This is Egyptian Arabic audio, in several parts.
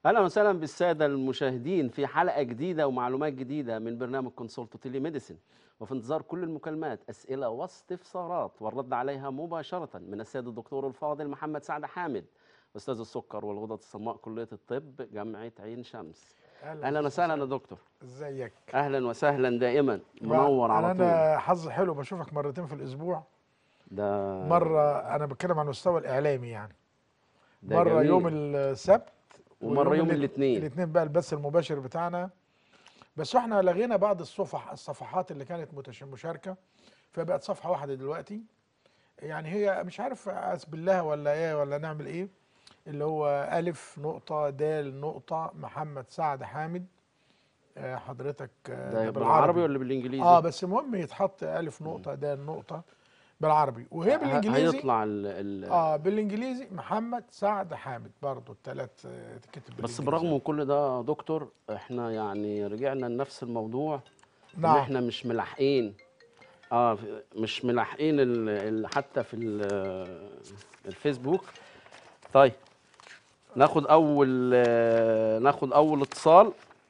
اهلا وسهلا بالساده المشاهدين في حلقه جديده ومعلومات جديده من برنامج كونسولت تيلي ميديسن وفي انتظار كل المكالمات اسئله واستفسارات والرد عليها مباشره من السيد الدكتور الفاضل محمد سعد حامد استاذ السكر والغدد الصماء كليه الطب جامعه عين شمس اهلا وسهلا يا دكتور ازيك اهلا وسهلا دائما منور على طول انا حظ حلو بشوفك مرتين في الاسبوع ده مره انا بتكلم عن المستوى الاعلامي يعني ده مره جميل. يوم السبت ومره يوم الاثنين الاثنين بقى البث المباشر بتاعنا بس احنا لغينا بعض الصفح الصفحات اللي كانت متش- مشاركه فبقت صفحه واحده دلوقتي يعني هي مش عارف اسب الله ولا ايه ولا نعمل ايه اللي هو الف نقطه دال نقطه محمد سعد حامد آه، حضرتك آه، ده بالعربي ولا بالانجليزي اه بس المهم يتحط الف نقطه دال نقطه بالعربي وهي ه- بالانجليزي هيطلع ال ال اه بالانجليزي محمد سعد حامد برضه الثلاث تكتب بس بالإنجليزي. برغم من كل ده يا دكتور احنا يعني رجعنا لنفس الموضوع ان نعم احنا مش ملاحقين اه في- مش ملاحقين ال- ال- حتى في ال- الفيسبوك طيب ناخد اول آه، ناخد اول اتصال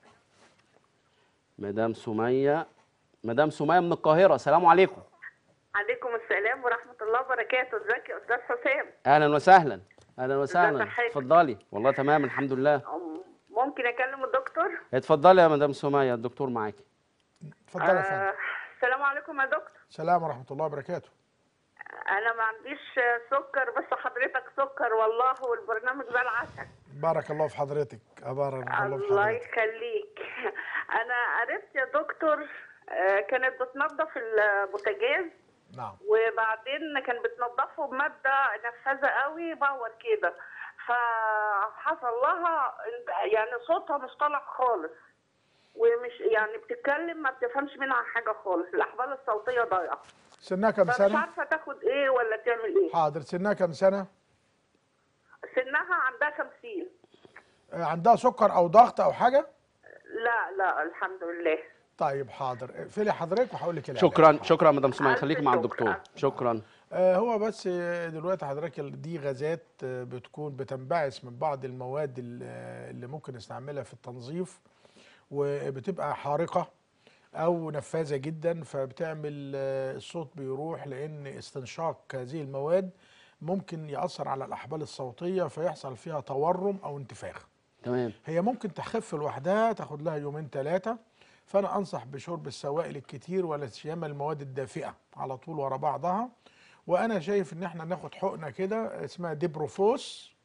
مدام سميه مدام سميه من القاهره السلام عليكم عليكم السلام ورحمة الله وبركاته ازيك يا أستاذ حسام اهلا وسهلا اهلا وسهلا صحتك؟ اتفضلي والله تمام الحمد لله أم- ممكن أكلم الدكتور؟ اتفضلي يا مدام سميه الدكتور معاكي اتفضل يا فندم آه السلام عليكم يا دكتور سلام ورحمه الله وبركاته أنا ما عنديش سكر بس حضرتك سكر والله والبرنامج ده العسل بارك الله في حضرتك بارك الله في الله حضرتك يخليك أنا عرفت يا دكتور آه كانت بتنظف البوتاجاز نعم وبعدين كان بتنضفه بمادة نفاذة قوي باور كده فحصل لها يعني صوتها مش طالع خالص ومش يعني بتتكلم ما بتفهمش منها حاجة خالص الأحبال الصوتية ضايعة سنها كم فمش سنه عارفة تاخد إيه ولا تعمل إيه حاضر سنها كم سنه سنها عندها 50 آه، عندها سكر او ضغط او حاجه لا لا الحمد لله طيب حاضر اقفلي حضرتك وهقول لك العلاج. شكرا شكرا مدام سمية ألف خليكي مع شكر. الدكتور شكرا آه، هو بس آه، دلوقتي حضرتك ال- دي غازات آه، بتكون بتنبعث من بعض المواد ال- آه، اللي ممكن نستعملها في التنظيف وبتبقى حارقة أو نفاذة جدا فبتعمل آه، الصوت بيروح لأن استنشاق هذه المواد ممكن يأثر على الأحبال الصوتية فيحصل فيها تورم أو انتفاخ تمام هي ممكن تخف لوحدها تاخد لها يومين ثلاثة فأنا أنصح بشرب السوائل الكتير ولا سيما المواد الدافئة على طول ورا بعضها وأنا شايف إن إحنا ناخد حقنة كده اسمها ديبروفوس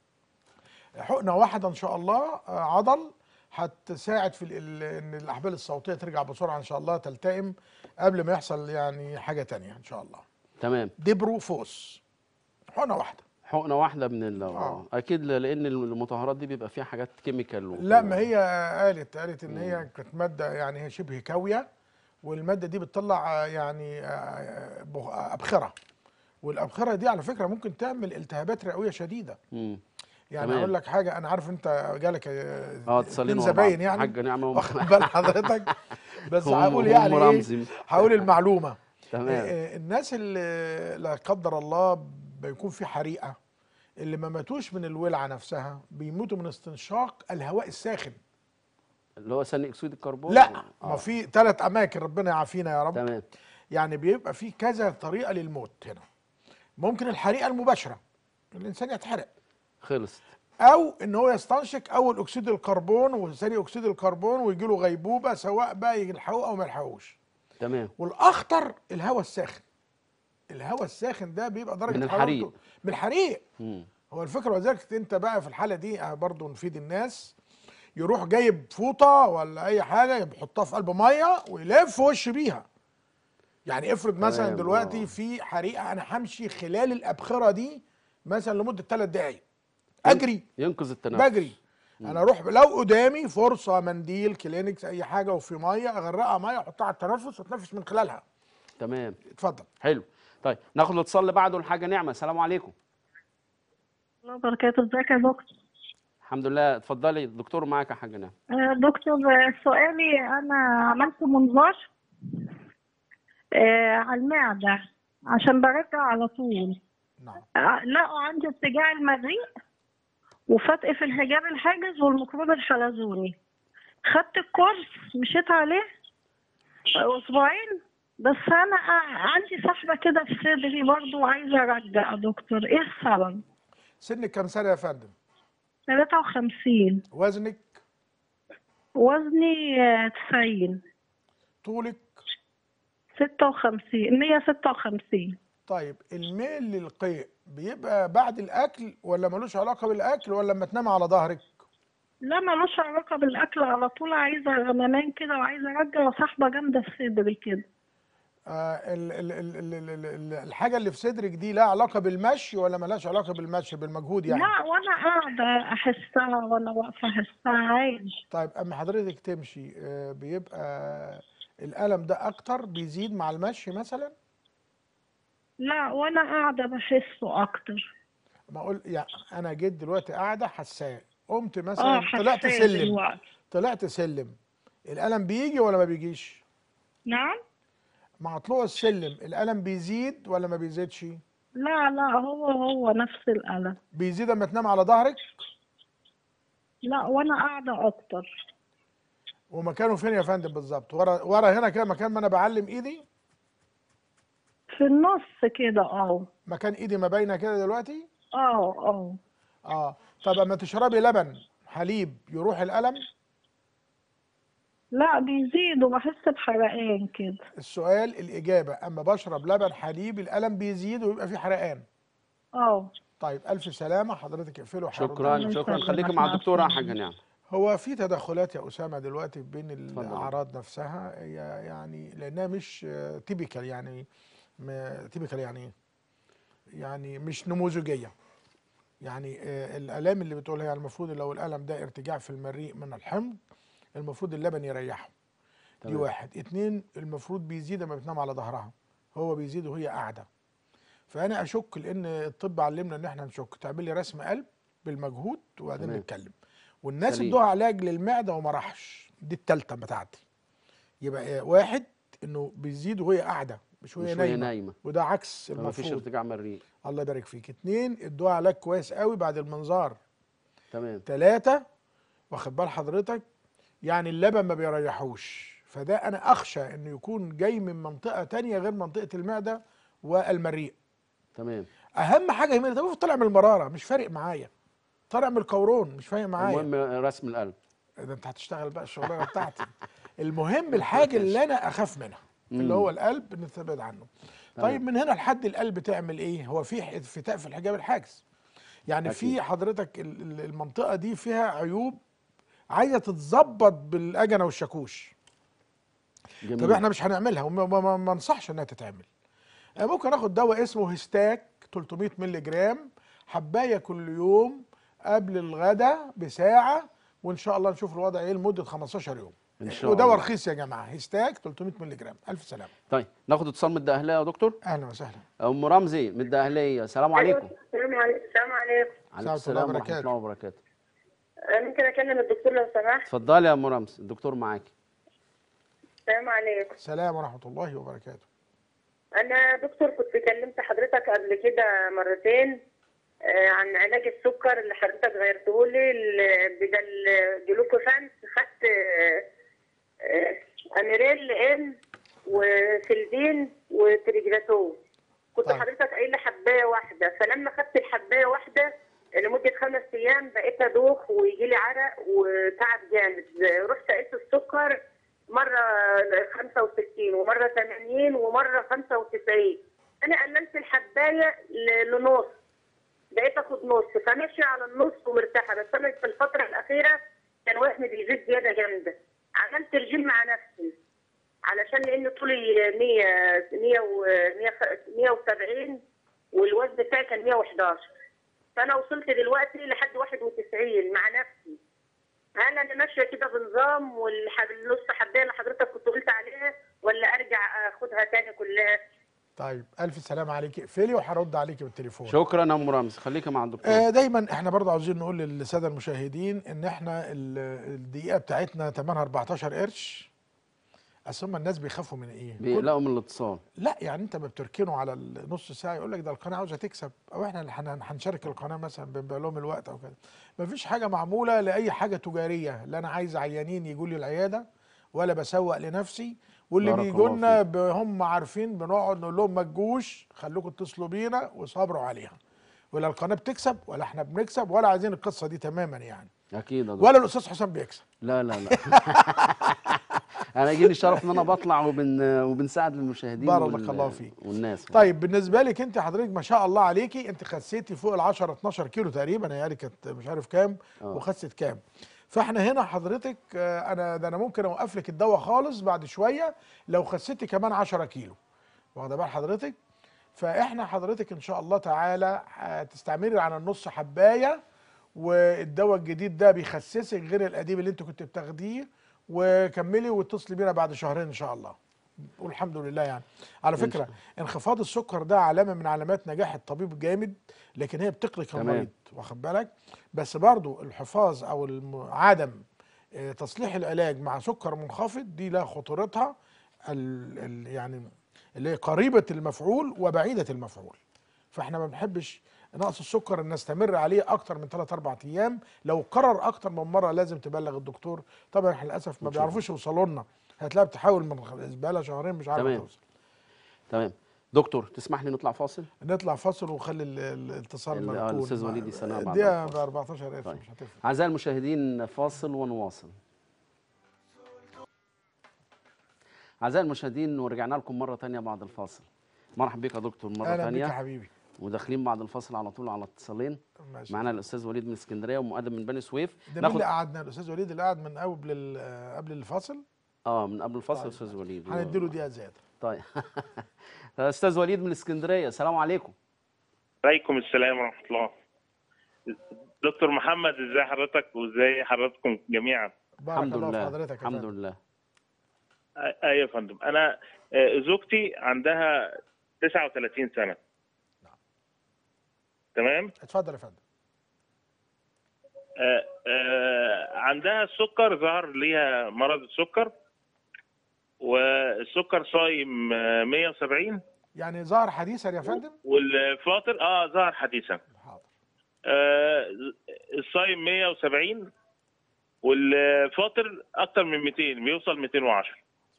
حقنة واحدة إن شاء الله آه، عضل هتساعد في ال- ال- إن الأحبال الصوتية ترجع بسرعة إن شاء الله تلتئم قبل ما يحصل يعني حاجة تانية إن شاء الله تمام ديبروفوس حقنة واحدة حقنه واحده من ال آه. اكيد لان المطهرات دي بيبقى فيها حاجات كيميكال و... لا ما هي قالت قالت ان هي كانت ماده يعني هي شبه كاويه والماده دي بتطلع آه، يعني آه، بخ- ابخره والابخره دي على فكره ممكن تعمل التهابات رئويه شديده مم. يعني تمام. اقول لك حاجه انا عارف انت جالك آه، اه اتنين اتصالين ورا زباين بعض. يعني حاجه نعمه وأم- واخد بال حضرتك بس هم- هقول هم يعني ايه رمزي. هقول المعلومه تمام آه، آه، الناس اللي لا قدر الله بيكون في حريقه اللي ما ماتوش من الولعه نفسها بيموتوا من استنشاق الهواء الساخن اللي هو ثاني اكسيد الكربون لا آه. ما في ثلاث اماكن ربنا يعافينا يا رب تمام يعني بيبقى في كذا طريقه للموت هنا ممكن الحريقه المباشره الانسان يتحرق خلصت او ان هو يستنشق اول اكسيد الكربون وثاني اكسيد الكربون ويجي له غيبوبه سواء بقى يلحقوه او ما يلحقوش تمام والاخطر الهواء الساخن الهواء الساخن ده بيبقى درجه من الحريق. حرارته- من الحريق مم. هو الفكره وذلك انت بقى في الحاله دي آه، برضو نفيد الناس يروح جايب فوطه ولا اي حاجه يحطها في قلب ميه ويلف وش بيها يعني افرض مثلا تمام، دلوقتي آه. في حريقه انا همشي خلال الابخره دي مثلا لمده ثلاث دقائق اجري ينقذ التنفس بجري انا اروح لو قدامي فرصه منديل كلينكس اي حاجه وفي ميه اغرقها ميه احطها على التنفس واتنفس من خلالها تمام اتفضل حلو طيب ناخد الاتصال اللي بعده الحاجه نعمه السلام عليكم الله وبركاته ازيك يا دكتور الحمد لله اتفضلي الدكتور معاك يا حاجه نعمه آه، دكتور آه، سؤالي انا عملت منظار آه، على المعده عشان برجع على طول نعم آه، لقوا عندي ارتجاع المريء وفتق في الحجاب الحاجز والميكروب الحلزوني خدت الكورس مشيت عليه اسبوعين بس انا عندي سحبه كده في صدري برضو وعايزه ارجع يا دكتور ايه السبب سنك كام سنه يا فندم 53 وزنك وزني آه، 90 طولك 56 156 طيب الميل للقيء بيبقى بعد الاكل ولا ملوش علاقه بالاكل ولا لما تنام على ظهرك لا ملوش علاقة بالأكل على طول عايزة غمامان كده وعايزة أرجع وسحبة جامدة في صدري كده آه ال ال ال ال ال ال الحاجه اللي في صدرك دي لها علاقه بالمشي ولا ملهاش علاقه بالمشي بالمجهود يعني لا وأنا قاعدة أحسها وأنا واقفة أحسها عادي طيب اما حضرتك تمشي آه بيبقى الالم ده اكتر بيزيد مع المشي مثلا لا وأنا قاعدة بحسه أكتر ما اقول يعني انا جيت دلوقتي قاعده حساه قمت اه مثلا طلعت حساسة سلم دلوقتي طلعت سلم الالم بيجي ولا ما بيجيش نعم مع طلوع السلم الالم بيزيد ولا ما بيزيدش لا لا هو هو نفس الألم بيزيد اما تنام على ظهرك لا وأنا قاعدة أكتر ومكانه فين يا فندم بالظبط ورا ورا هنا كده مكان ما انا بعلم ايدي في النص كده اه مكان ايدي ما باينه كده دلوقتي اه اه اه طب اما تشربي لبن حليب يروح الالم لا بيزيد وبحس بحرقان كده السؤال الاجابه اما بشرب لبن حليب الالم بيزيد ويبقى في حرقان اه طيب الف سلامه حضرتك اقفله وهرد شكرا عليك. شكرا يسلمك، خليكي مع مع الدكتوره يا السلامة. حاجه نعم هو في تدخلات يا اسامه دلوقتي بين اتفضل. الاعراض نفسها هي يعني لانها مش تيبيكال يعني تيبيكال يعني ايه؟ يعني مش نموذجيه يعني آه، الالام اللي بتقولها يعني المفروض لو الالم ده ارتجاع في المريء من الحمض المفروض اللبن يريحه دي تمام. واحد اتنين المفروض بيزيد لما بتنام على ظهرها هو بيزيد وهي قاعده فانا اشك لان الطب علمنا ان احنا نشك تعمل لي رسم قلب بالمجهود وبعدين تمام. نتكلم والناس سليم. ادوها علاج للمعده وما راحش دي التالتة بتاعتي يبقى إيه؟ واحد انه بيزيد وهي قاعده مش وهي مش وهي نايمه نايمه وده عكس ما فيش المفروض ارتجاع مريء الله يبارك فيك اتنين ادوها علاج كويس قوي بعد المنظار تمام تلاتة واخد بال حضرتك يعني اللبن ما بيريحوش فده انا اخشى انه يكون جاي من منطقه تانية غير منطقه المعده والمريء تمام اهم حاجه يهمني ده طلع من المراره مش فارق معايا طلع من القولون مش فارق معايا المهم رسم القلب ده انت هتشتغل بقى الشغلانه بتاعتي المهم الحاجه اللي انا اخاف منها اللي هو القلب نتبعد عنه طيب من هنا لحد القلب تعمل ايه هو في انفتاء في الحجاب الحاجز يعني في أكيد. حضرتك ال- ال- المنطقه دي فيها عيوب عايزه تتظبط بالاجنه والشاكوش جميل طب احنا مش هنعملها وما ما- ما- ما انصحش انها تتعمل آه، ممكن اخد دواء اسمه هيستاك 300 مللي جرام حبايه كل يوم قبل الغداء بساعه وان شاء الله نشوف الوضع ايه لمده 15 يوم إن شاء ودواء الله. رخيص يا جماعه هيستاك 300 مللي جرام الف سلامه طيب ناخد اتصال من الدقهليه يا دكتور اهلا وسهلا ام رمزي من الدقهليه السلام عليكم السلام عليكم السلام عليكم عليكم ورحمة السلام الله ورحمه الله وبركاته آه، ممكن اكلم الدكتور لو سمحت اتفضلي يا ام رمزي الدكتور معاكي السلام عليكم سلام ورحمه الله وبركاته انا دكتور كنت كلمت حضرتك قبل كده مرتين آه، عن علاج السكر اللي حضرتك غيرته لي ال- بدل جلوكوفان خدت آه، آه، اميريل ام وسلدين وتريجراتول كنت طيب. حضرتك قايله حبايه واحده فلما خدت الحبايه واحده لمده خمس ايام بقيت ادوخ ويجي لي عرق وتعب جامد رحت قيس السكر مره 65 ومره 80 ومره 95 انا قللت الحبايه ل- لنص بقيت اخد نص فماشي على النص ومرتاحه بس انا في الفتره الاخيره كان وزني بيزيد زياده جامده عملت رجيم مع نفسي علشان لان طولي 100 100 و 170 والوزن بتاعي كان 111 فانا وصلت دلوقتي لحد 91 مع نفسي هل انا ماشيه كده بنظام والنص حبايه اللي حضرتك كنت قلت عليها ولا ارجع اخدها تاني كلها؟ طيب الف سلامه عليك اقفلي وهرد عليكي بالتليفون شكرا يا ام رمزي خليكي مع الدكتور آه دايما احنا برضه عاوزين نقول للساده المشاهدين ان احنا ال- الدقيقه بتاعتنا ثمنها 14 قرش اصل هم الناس بيخافوا من ايه؟ كل- بيقلقوا من الاتصال لا يعني انت ما بتركنه على النص ساعه يقول لك ده القناه عاوزه تكسب او احنا اللي هن- هنشارك القناه مثلا بنبيع لهم الوقت او كده ما فيش حاجه معموله لاي حاجه تجاريه لا انا عايز عيانين يجوا لي العياده ولا بسوق لنفسي واللي بارك بيجوا الله لنا ب- هم عارفين بنقعد نقول لهم ما تجوش خليكم اتصلوا بينا وصبروا عليها ولا القناه بتكسب ولا احنا بنكسب ولا عايزين القصه دي تماما يعني اكيد يا دكتور. ولا الاستاذ حسام بيكسب لا لا لا انا يجي لي الشرف ان انا بطلع وبن وبنساعد المشاهدين بارك وال- الله فيك. والناس طيب بالنسبه لك انت حضرتك ما شاء الله عليكي انت خسيتي فوق ال 10 12 كيلو تقريبا هي كانت مش عارف كام آه. وخست كام فاحنا هنا حضرتك آه، انا ده انا ممكن اوقف لك الدواء خالص بعد شويه لو خسيتي كمان 10 كيلو واخده بال حضرتك فاحنا حضرتك ان شاء الله تعالى هتستعملي على النص حبايه والدواء الجديد ده بيخسسك غير القديم اللي انت كنت بتاخديه وكملي واتصلي بينا بعد شهرين ان شاء الله والحمد لله يعني على فكره انخفاض السكر ده علامه من علامات نجاح الطبيب جامد لكن هي بتقلق تمام. المريض واخد بالك بس برضو الحفاظ او الم- عدم آه، تصليح العلاج مع سكر منخفض دي لها خطورتها ال ال يعني اللي هي قريبه المفعول وبعيده المفعول فاحنا ما بنحبش نقص السكر ان نستمر عليه اكتر من 3 4 ايام لو قرر اكتر من مره لازم تبلغ الدكتور طبعا احنا للاسف ما بيعرفوش يوصلوا لنا هتلاقيها بتحاول من بقالها شهرين مش عارفه تمام. توصل تمام دكتور تسمح لي نطلع فاصل نطلع فاصل وخلي ال- ال- الاتصال ال- آه، مركون الأستاذ وليد يستناها بعد دقيقه ب الفاصل. 14000 طيب. مش هتفرق أعزائي المشاهدين فاصل ونواصل أعزائي المشاهدين ورجعنا لكم مرة تانية بعد الفاصل مرحبا بك يا دكتور مرة اهلا بك يا تانية حبيبي وداخلين بعد الفاصل على طول على اتصالين ماشي معانا الأستاذ وليد من اسكندرية ومؤدب من بني سويف ده مين اللي قعدنا الاستاذ وليد اللي قعد من قبل ال- قبل الفاصل اه من قبل الفاصل طيب. أستاذ وليد هنديله دقيقه زياده طيب أستاذ وليد من اسكندرية السلام عليكم عليكم السلام ورحمة الله دكتور محمد ازاي حضرتك وازاي حضراتكم جميعا بارك الحمد الله في لله حضرتك يا الحمد فندم. لله أ- ايوه يا فندم انا آه، زوجتي عندها 39 سنة تمام اتفضل يا فندم آه، آه، عندها السكر ظهر ليها مرض السكر والسكر صايم آه، 170 يعني ظهر حديثا يا فندم والفاطر اه ظهر حديثا حاضر آه، الصايم 170 والفاطر اكتر من 200 بيوصل 210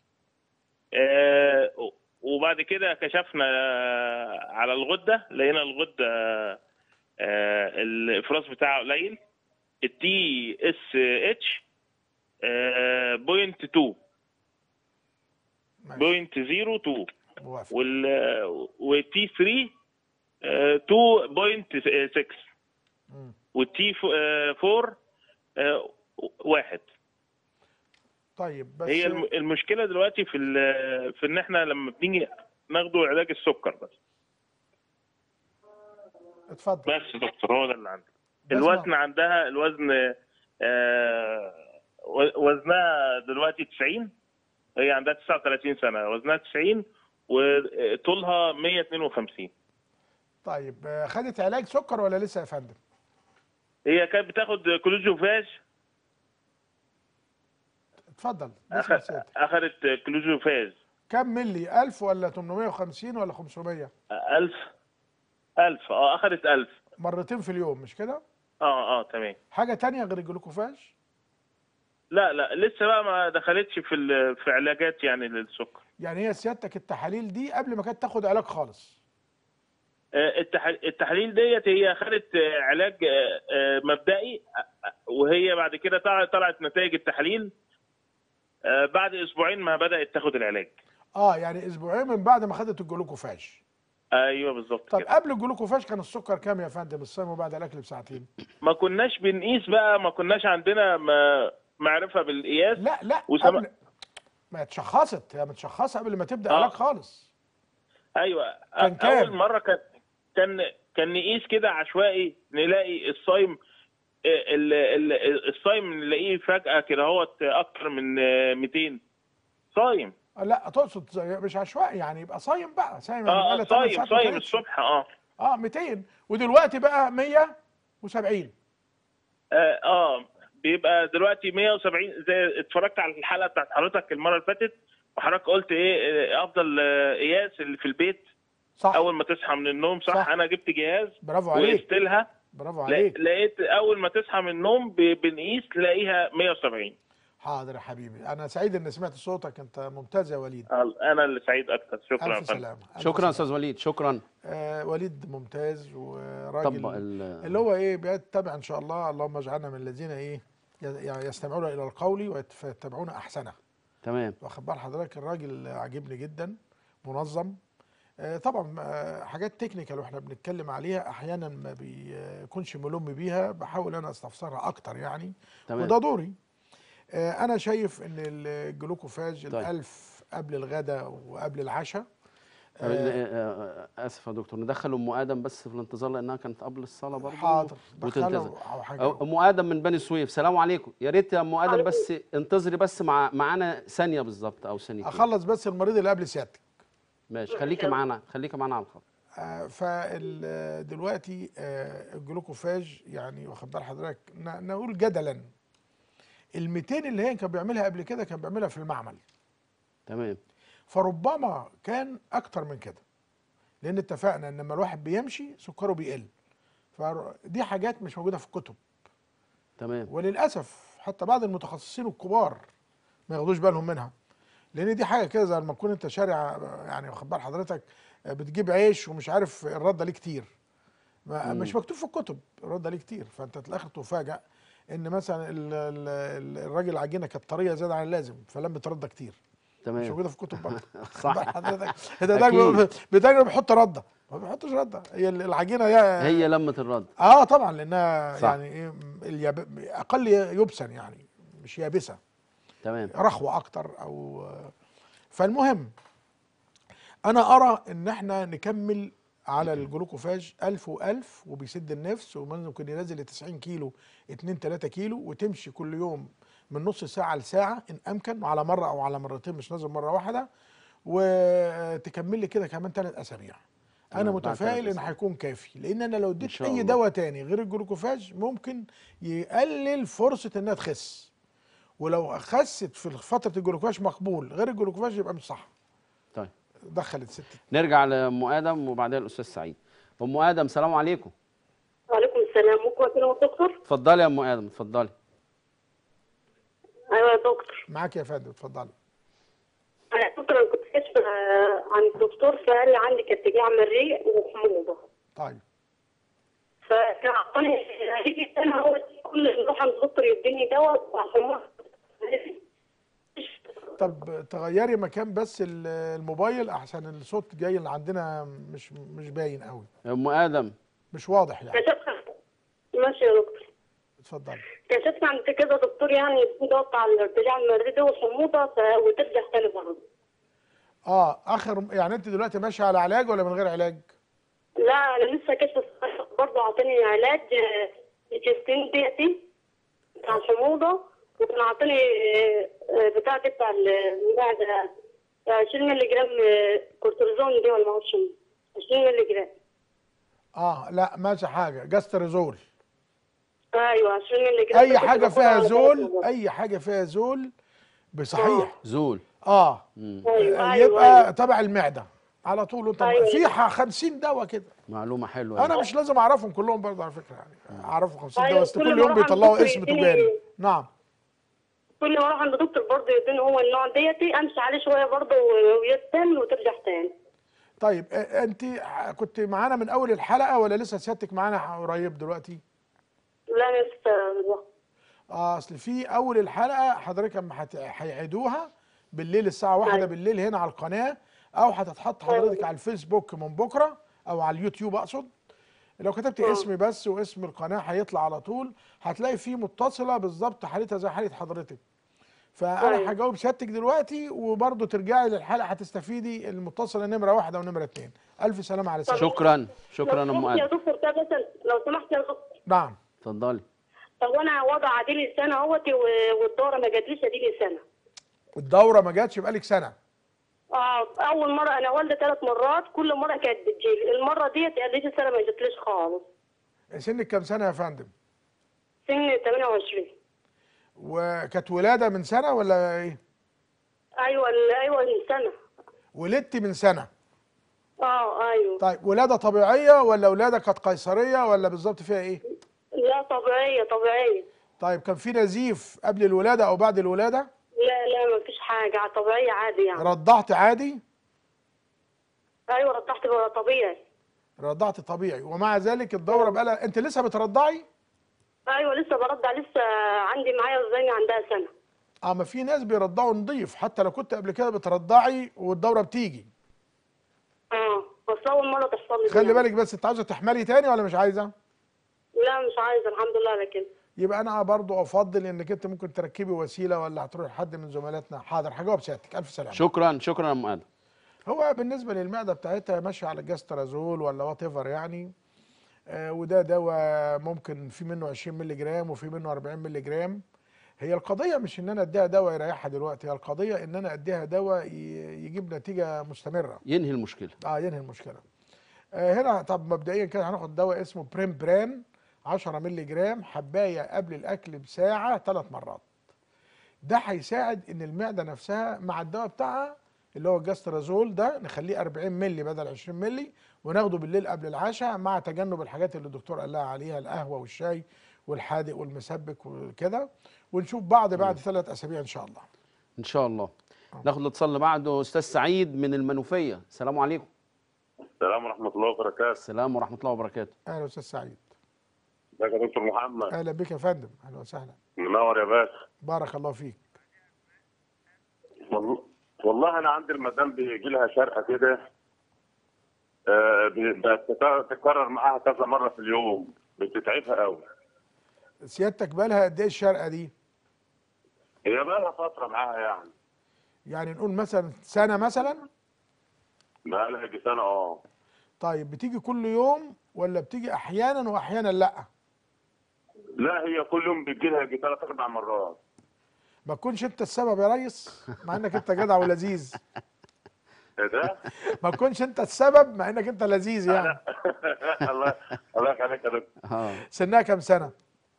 آه، وبعد كده كشفنا على الغده لقينا الغده آه، الافراز بتاعها قليل التي اس اتش بوينت 2 ماشي بوينت 02 موافق وال والتي 3 آه، 2.6 مم. والتي 4 آه، واحد طيب بس هي الم- المشكله دلوقتي في ال- في ان احنا لما بنيجي ناخده علاج السكر بس اتفضل بس يا دكتور هو ده اللي عندي بسمع. الوزن عندها الوزن آه، و- وزنها دلوقتي 90 هي عندها 39 سنه وزنها 90 وطولها 152 طيب آه، خدت علاج سكر ولا لسه يا فندم هي كانت بتاخد كلوجوفاج اتفضل نسمع أخ- سيادتك اخذت كلوجوفاج كم ملي 1000 ولا 850 ولا 500 1000 1000 اه اخذت 1000 مرتين في اليوم مش كده اه اه تمام حاجه تانية غير الجلوكوفاج لا لا لسه بقى ما دخلتش في ال- في علاجات يعني للسكر يعني هي سيادتك التحاليل دي قبل ما كانت تاخد علاج خالص آه، التح- التحاليل ديت هي خدت آه، علاج آه، آه، مبدئي آه، آه، وهي بعد كده طلع- طلعت نتائج التحاليل آه، بعد اسبوعين ما بدات تاخد العلاج اه يعني اسبوعين من بعد ما خدت الجلوكوفاج ايوه بالظبط طب كده قبل الجلوكوفاج كان السكر كام يا فندم الصيام وبعد الاكل بساعتين ما كناش بنقيس بقى ما كناش عندنا ما- معرفه بالقياس لا لا وسم- قبل ما اتشخصت هي متشخصه قبل ما تبدا آه. علاج خالص ايوه كان أ- كام؟ اول مره كان كان كان نقيس كده عشوائي نلاقي الصايم ال- ال- الصايم نلاقيه فجاه كده هو اكتر من آه، 200 صايم آه، لا تقصد زي- مش عشوائي يعني يبقى صايم بقى صايم يعني اه بقالها آه، تمن صايم ساعات ما صايم كلتش. الصبح اه اه 200 ودلوقتي بقى 170 اه آه، بيبقى دلوقتي 170 زي اتفرجت على الحلقه بتاعت حضرتك المره اللي فاتت وحضرتك قلت ايه آه، افضل آه، قياس اللي في البيت صح اول ما تصحى من النوم صح, صح. انا جبت جهاز برافو عليك وقست لها برافو لا- عليك لقيت اول ما تصحى من النوم ب- بنقيس تلاقيها 170 حاضر يا حبيبي انا سعيد اني سمعت صوتك انت ممتاز يا وليد آه، انا اللي سعيد اكتر شكرا يا الف فندم. سلامه ألف شكرا سلامة. استاذ وليد شكرا آه وليد ممتاز وراجل طبق ال- اللي هو ايه بيتبع ان شاء الله اللهم اجعلنا من الذين ايه ي- يعني يستمعون الى القول ويتبعون احسنه تمام واخد بال حضرتك الراجل عاجبني جدا منظم آه، طبعا آه، حاجات تكنيكال واحنا بنتكلم عليها احيانا ما بيكونش ملم بيها بحاول انا استفسرها اكتر يعني تمام وده دوري آه، انا شايف ان الجلوكوفاج طيب. الالف قبل الغداء وقبل العشاء طب ال- آه، آه، اسف يا دكتور ندخل ام ادم بس في الانتظار لانها كانت قبل الصلاه برضه حاضر وتنتظر دخله او حاجه أو- ام ادم من بني سويف سلام عليكم يا ريت يا ام ادم بس انتظري بس مع معانا ثانيه بالظبط او ثانيتين اخلص بس المريض اللي قبل سيادتك ماشي خليكي معانا خليكي معانا على الخط آه، فال دلوقتي آه، الجلوكوفاج يعني واخد بال حضرتك ن- نقول جدلا ال 200 اللي هي كان بيعملها قبل كده كان بيعملها في المعمل تمام فربما كان اكتر من كده لان اتفقنا ان لما الواحد بيمشي سكره بيقل فدي حاجات مش موجوده في الكتب تمام وللاسف حتى بعض المتخصصين الكبار ما ياخدوش بالهم منها لان دي حاجه كده زي لما تكون انت شارع يعني واخد بال حضرتك بتجيب عيش ومش عارف الرده ليه كتير ما مم. مش مكتوب في الكتب الرده ليه كتير فانت في الاخر تفاجئ ان مثلا ال- ال- ال- الراجل العجينه كانت طريه زياده عن اللازم فلم بترده كتير مش تمام موجوده في الكتب برضه صح. صح حضرتك انت بتاكل بتاكل بيحط رده ما بيحطش رده هي العجينه يا هي لمه الرد اه طبعا لانها صح. يعني ايه الياب... اقل يبسا يعني مش يابسه تمام رخوه اكتر او فالمهم انا ارى ان احنا نكمل على الجلوكوفاج 1000 و1000 وبيسد النفس وممكن ينزل ل 90 كيلو 2 3 كيلو وتمشي كل يوم من نص ساعه لساعه ان امكن وعلى مره او على مرتين مش لازم مره واحده وتكمل لي كده كمان ثلاث اسابيع انا تمام، بعد ثلاث متفائل ان أسابيع. هيكون كافي لان انا لو اديت شاء اي الله. دواء تاني غير الجلوكوفاج ممكن يقلل فرصه انها تخس ولو خست في فتره الجلوكوفاج مقبول غير الجلوكوفاج يبقى مش صح طيب دخلت ست نرجع لام ادم وبعدين الاستاذ سعيد ام ادم سلام عليكم وعليكم السلام ممكن اكلم الدكتور؟ اتفضلي يا ام ادم اتفضلي ايوه يا دكتور معاك يا فندم اتفضلي انا يا دكتور انا كنت كاشفه آه، عن الدكتور فقال لي عندك ارتجاع مريء وحموضه طيب فكان عطاني هيجي سنه هو كل ما اروح عند الدكتور يديني دواء وحموضه طب تغيري مكان بس ال- الموبايل احسن الصوت جاي اللي عندنا مش مش باين قوي يا ام ادم مش واضح يعني كشفت ماشي يا دكتور اتفضلي كشفت عند كذا دكتور يعني يديني دواء بتاع الارتجاع المريء ده والحموضه ف- وترجع تاني برضه اه اخر يعني انت دلوقتي ماشيه على علاج ولا من غير علاج لا انا لسه كاشفه برضه عطاني علاج آه، الجستين ديتي بتاع الحموضه وكان عطاني آه، آه، بتاع دي بتاع المعده 20 مللي جرام آه، كورتيزون دي ولا ما اعرفش 20 مللي جرام اه لا ماشي حاجه جاستريزول ايوه 20 مللي جرام اي كنت حاجه باخدها فيها على زول ثلاث مرات. اي حاجه فيها زول بصحيح زول اه مم. ايوه آه، ايوه يبقى أيوة. تبع المعده على طول انت أيوة. في ح- 50 دواء كده معلومه حلوه انا دي. مش لازم اعرفهم كلهم برضه على فكره يعني اعرفهم 50 أيوة، دواء بس كل كل ما يوم أروح عند بيطلعوا دكتور اسم يديني- تجاري نعم كل ما اروح عند دكتور برضه يديني هو النوع ديتي امشي عليه شويه برضه ويتم وترجع تاني طيب آه، انت كنت معانا من اول الحلقه ولا لسه سيادتك معانا قريب دلوقتي لا أنا لسه اه اصل في اول الحلقه حضرتك اما هت- هيعيدوها بالليل الساعه واحدة أيوة. بالليل هنا على القناه او هتتحط حضرتك على الفيسبوك من بكره او على اليوتيوب اقصد لو كتبت آه. اسمي بس واسم القناه هيطلع على طول هتلاقي فيه متصله بالظبط حالتها زي حاله حضرتك فانا أيوة. هجاوب سيادتك دلوقتي وبرضه ترجعي للحلقه هتستفيدي المتصله نمره واحده ونمره اتنين الف سلامه على سيادتك شكرا شكرا لو ام سمحت يا ادم دكتور ده بس لو سمحت يا دكتور نعم اتفضلي طب وانا وضع عديلي سنه اهوتي و- والدوره ما جاتليش اديلي سنه الدوره ما جاتش بقالك سنه اه اول مره انا والده ثلاث مرات كل مره كانت بتجيلي المره ديت قالت لي السنه ما جاتليش خالص سنك كام سنه يا فندم سن 28 وكانت ولاده من سنه ولا ايه ايوه ال- ايوه من سنه ولدتي من سنه اه ايوه طيب ولاده طبيعيه ولا ولاده كانت قيصريه ولا بالظبط فيها ايه لا طبيعيه طبيعيه طيب كان في نزيف قبل الولاده او بعد الولاده لا لا ما فيش حاجه طبيعيه عادي يعني رضعت عادي ايوه رضعت بقى طبيعي رضعت طبيعي ومع ذلك الدوره بقى انت لسه بترضعي ايوه لسه برضع لسه عندي معايا وزاني عندها سنه اه ما في ناس بيرضعوا نضيف حتى لو كنت قبل كده بترضعي والدوره بتيجي اه بس اول مره تحصل لي خلي دي. بالك بس انت عايزه تحملي تاني ولا مش عايزه لا مش عايزه الحمد لله على كده يبقى انا برضو افضل انك انت ممكن تركبي وسيله ولا هتروحي لحد من زملاتنا حاضر هجاوب سيادتك الف سلامه شكرا شكرا يا ام ادم هو بالنسبه للمعده بتاعتها ماشيه على جاسترازول ولا وات ايفر يعني آه وده دواء ممكن في منه 20 مللي جرام وفي منه 40 مللي جرام هي القضيه مش ان انا اديها دواء يريحها دلوقتي هي القضيه ان انا اديها دواء ي- يجيب نتيجه مستمره ينهي المشكله اه ينهي المشكله آه هنا طب مبدئيا كده هناخد دواء اسمه بريم بران 10 مللي جرام حبايه قبل الاكل بساعه ثلاث مرات ده هيساعد ان المعده نفسها مع الدواء بتاعها اللي هو الجاسترازول ده نخليه 40 مللي بدل 20 مللي وناخده بالليل قبل العشاء مع تجنب الحاجات اللي الدكتور قال لها عليها القهوه والشاي والحادق والمسبك وكده ونشوف بعض بعد ثلاث اسابيع ان شاء الله ان شاء الله ناخد الاتصال اللي بعده استاذ سعيد من المنوفيه السلام عليكم السلام ورحمة الله وبركاته، السلام ورحمه الله وبركاته اهلا استاذ سعيد ازيك يا دكتور محمد؟ اهلا بك يا فندم اهلا وسهلا منور يا باشا، بارك الله فيك والله والله أنا عندي المدام بيجي لها شرقة كده آه، بتت- بتتكرر معاها كذا مرة في اليوم، بتتعبها قوي. سيادتك بالها قد ايه الشرقه دي هي بقى لها فترة معاها يعني، يعني نقول مثلا سنه مثلا بقى لها يجي سنة اه. طيب بتيجي كل يوم ولا بتيجي احيانا واحيانا لا لا هي كل يوم بتجي لها يجي ثلاث أربع مرات. ما تكونش انت السبب يا ريس مع انك انت جدع ولذيذ إيه ده؟ ما تكونش انت السبب مع انك انت لذيذ يعني الله الله يخليك يا دكتور. اه سنها كام سنه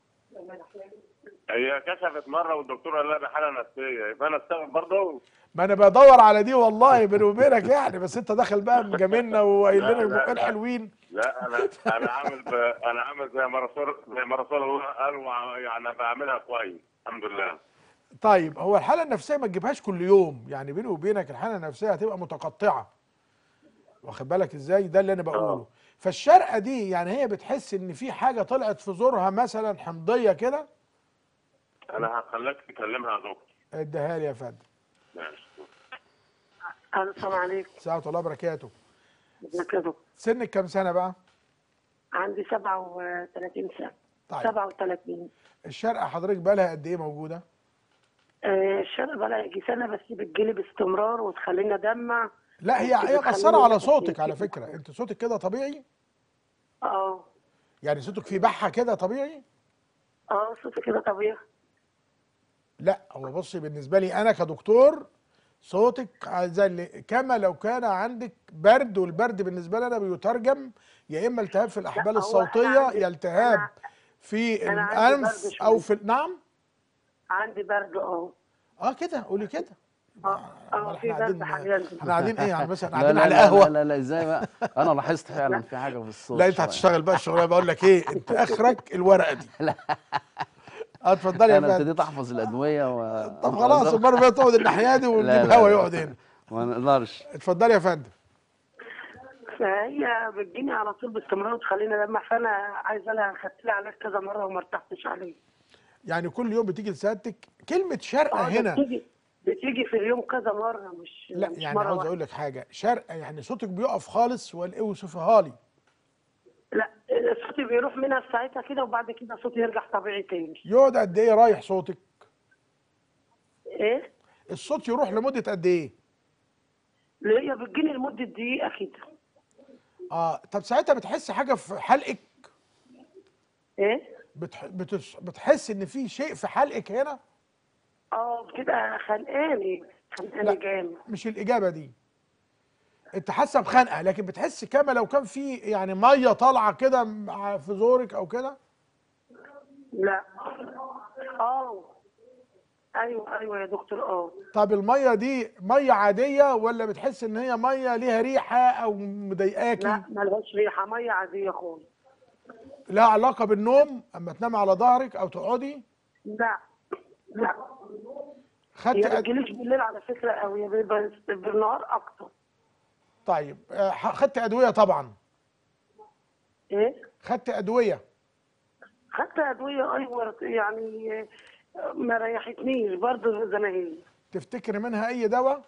هي كشفت مرة والدكتور قال لها ده حالة نفسية، يبقى أنا أستغرب برضه؟ ما انا بدور على دي والله بيني وبينك يعني بس انت داخل بقى مجاملنا وقايل لا، لنا لا، البقين لا. حلوين لا انا انا عامل ب... انا عامل زي ما رسول زي ما رسول الله قال وع- يعني بعملها كويس الحمد لله طيب هو الحاله النفسيه ما تجيبهاش كل يوم يعني بيني وبينك الحاله النفسيه هتبقى متقطعه واخد بالك ازاي ده اللي انا بقوله آه. فالشرقه دي يعني هي بتحس ان في حاجه طلعت في زورها مثلا حمضيه كده انا هخليك تكلمها يا دكتور اديها لي يا فندم ماشي السلام عليكم ساعة الله وبركاته ازيك يا دكتور سنك كام سنه بقى عندي 37 سنه طيب 37 الشرقه حضرتك بقى لها قد ايه موجوده آه، الشرق بقى يجي سنه بس بتجيلي باستمرار وتخليني ادمع لا هي هي بتخليني مأثرة على نفسي صوتك على كده. فكرة انت صوتك كده طبيعي اه يعني صوتك فيه بحة كده طبيعي اه صوتي كده طبيعي لا هو بصي بالنسبة لي انا كدكتور صوتك زي اللي كما لو كان عندك برد والبرد بالنسبة لي انا بيترجم يا اما التهاب في الاحبال هو أنا الصوتية عندي- يا التهاب أنا- في أنا عندي الانف برد او شوية. في نعم عندي برد اه اه كده قولي كده اه أمال اه في احنا برد قاعدين حاليا احنا قاعدين ايه يعني مثلا لا قاعدين لا على لا, قهوة لا لا لا ازاي بقى انا لاحظت فعلا في حاجه في الصوت لا انت شوية. هتشتغل بقى الشغلانه بقول لك ايه انت اخرك الورقه دي لا اتفضلي يا انا فندم ابتديت احفظ الادويه و... طب خلاص المره اللي فاتت تقعد الناحيه دي لا، ونجيب لا، هوا لا. يقعد هنا ما نقدرش اتفضلي يا فندم فهي بتجيني على طول باستمرار وتخليني ادمع فانا عايزه لها خدت لها علاج كذا مره وما ارتحتش عليه يعني كل يوم بتيجي لسيادتك كلمه شرقه اه ده هنا بتيجي بتيجي في اليوم كذا مره مش لا مش يعني مره عاوز واحدة. اقول لك حاجه شرقه يعني صوتك بيقف خالص ولا ايه وصفها لي لا صوتي بيروح منها في ساعتها كده وبعد كده صوتي يرجع طبيعي تاني يقعد قد ايه رايح صوتك ايه الصوت يروح لمده قد ايه اللي هي بتجيني لمده دقيقه كده اه طب ساعتها بتحس حاجه في حلقك ايه بتح... بتس... بتحس ان في شيء في حلقك هنا اه بتبقى خانقاني خانقاني جامد مش الاجابه دي انت حاسه بخنقه لكن بتحس كما لو كان في يعني ميه طالعه كده مع- في زورك او كده لا اه ايوه ايوه يا دكتور اه طب الميه دي ميه عاديه ولا بتحس ان هي ميه ليها ريحه او مضايقاكي لا ملهاش ريحه ميه عاديه خالص لها علاقه بالنوم اما تنامي على ظهرك او تقعدي لا لا خدت هي ما أد... بتجيليش بالليل على فكره قوي هي بيبقى بالنهار اكتر طيب آه، ح- خدت ادويه طبعا ايه خدت ادويه خدت ادويه ايوه يعني آه، ما ريحتنيش برضه زي ما هي تفتكري منها اي دواء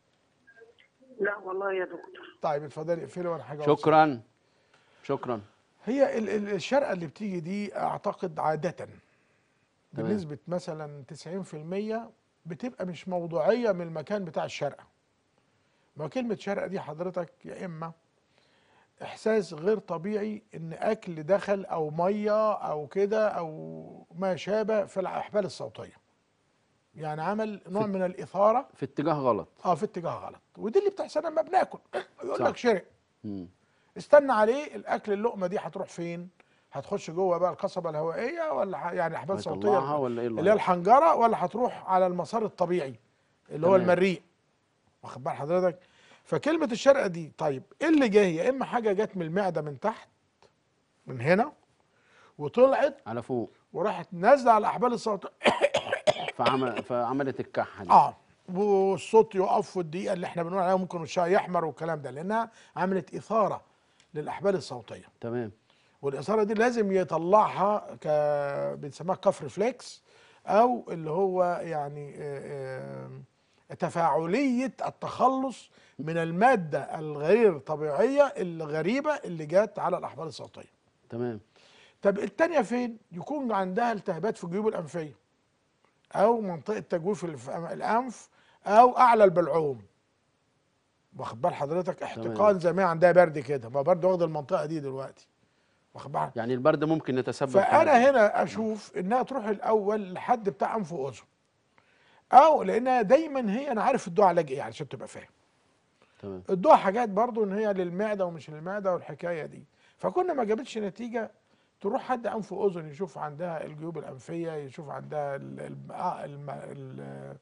لا والله يا دكتور طيب اتفضلي اقفلي ولا حاجه شكرا شكرا هي ال- ال- الشرقه اللي بتيجي دي اعتقد عاده بنسبه مثلا 90% بتبقى مش موضوعيه من المكان بتاع الشرقه ما كلمه شرقه دي حضرتك يا اما احساس غير طبيعي ان اكل دخل او ميه او كده او ما شابه في الاحبال الصوتيه يعني عمل نوع من الاثاره في اتجاه غلط اه في اتجاه غلط ودي اللي بتحصل لما بناكل يقول صح. لك شرق مم. استنى عليه الاكل اللقمه دي هتروح فين هتخش جوه بقى القصبه الهوائيه ولا ح- يعني احبال هيطلعها صوتيه ولا ايه اللي اللي هي هيحصل؟ الحنجره ولا هتروح على المسار الطبيعي اللي هو تمام. المريء واخد بال حضرتك فكلمه الشرقه دي طيب ايه اللي جاي يا اما حاجه جت من المعده من تحت من هنا وطلعت على فوق وراحت نازله على الاحبال الصوتيه فعمل فعملت الكحه دي اه والصوت يقف والدقيقه اللي احنا بنقول عليها ممكن الشاي يحمر والكلام ده لانها عملت اثاره للاحبال الصوتيه تمام والاثاره دي لازم يطلعها ك بنسميها كف ريفلكس او اللي هو يعني آه، آه، تفاعليه التخلص من الماده الغير طبيعيه الغريبه اللي جت على الاحبال الصوتيه تمام طب التانية فين يكون عندها التهابات في الجيوب الانفيه او منطقه تجويف الف- الانف او اعلى البلعوم واخد بال حضرتك احتقان زي ما هي عندها برد كده ما برد واخد المنطقه دي دلوقتي واخد بال يعني البرد ممكن يتسبب في هذا. فانا هنا اشوف انها تروح الاول لحد بتاع انف واذن او لانها دايما هي انا عارف الدواء علاج ايه عشان تبقى فاهم تمام الدواء حاجات برضو ان هي للمعده ومش للمعده والحكايه دي فكنا ما جابتش نتيجه تروح حد انف واذن يشوف عندها الجيوب الانفيه يشوف عندها ال- ال- آه الم- ال-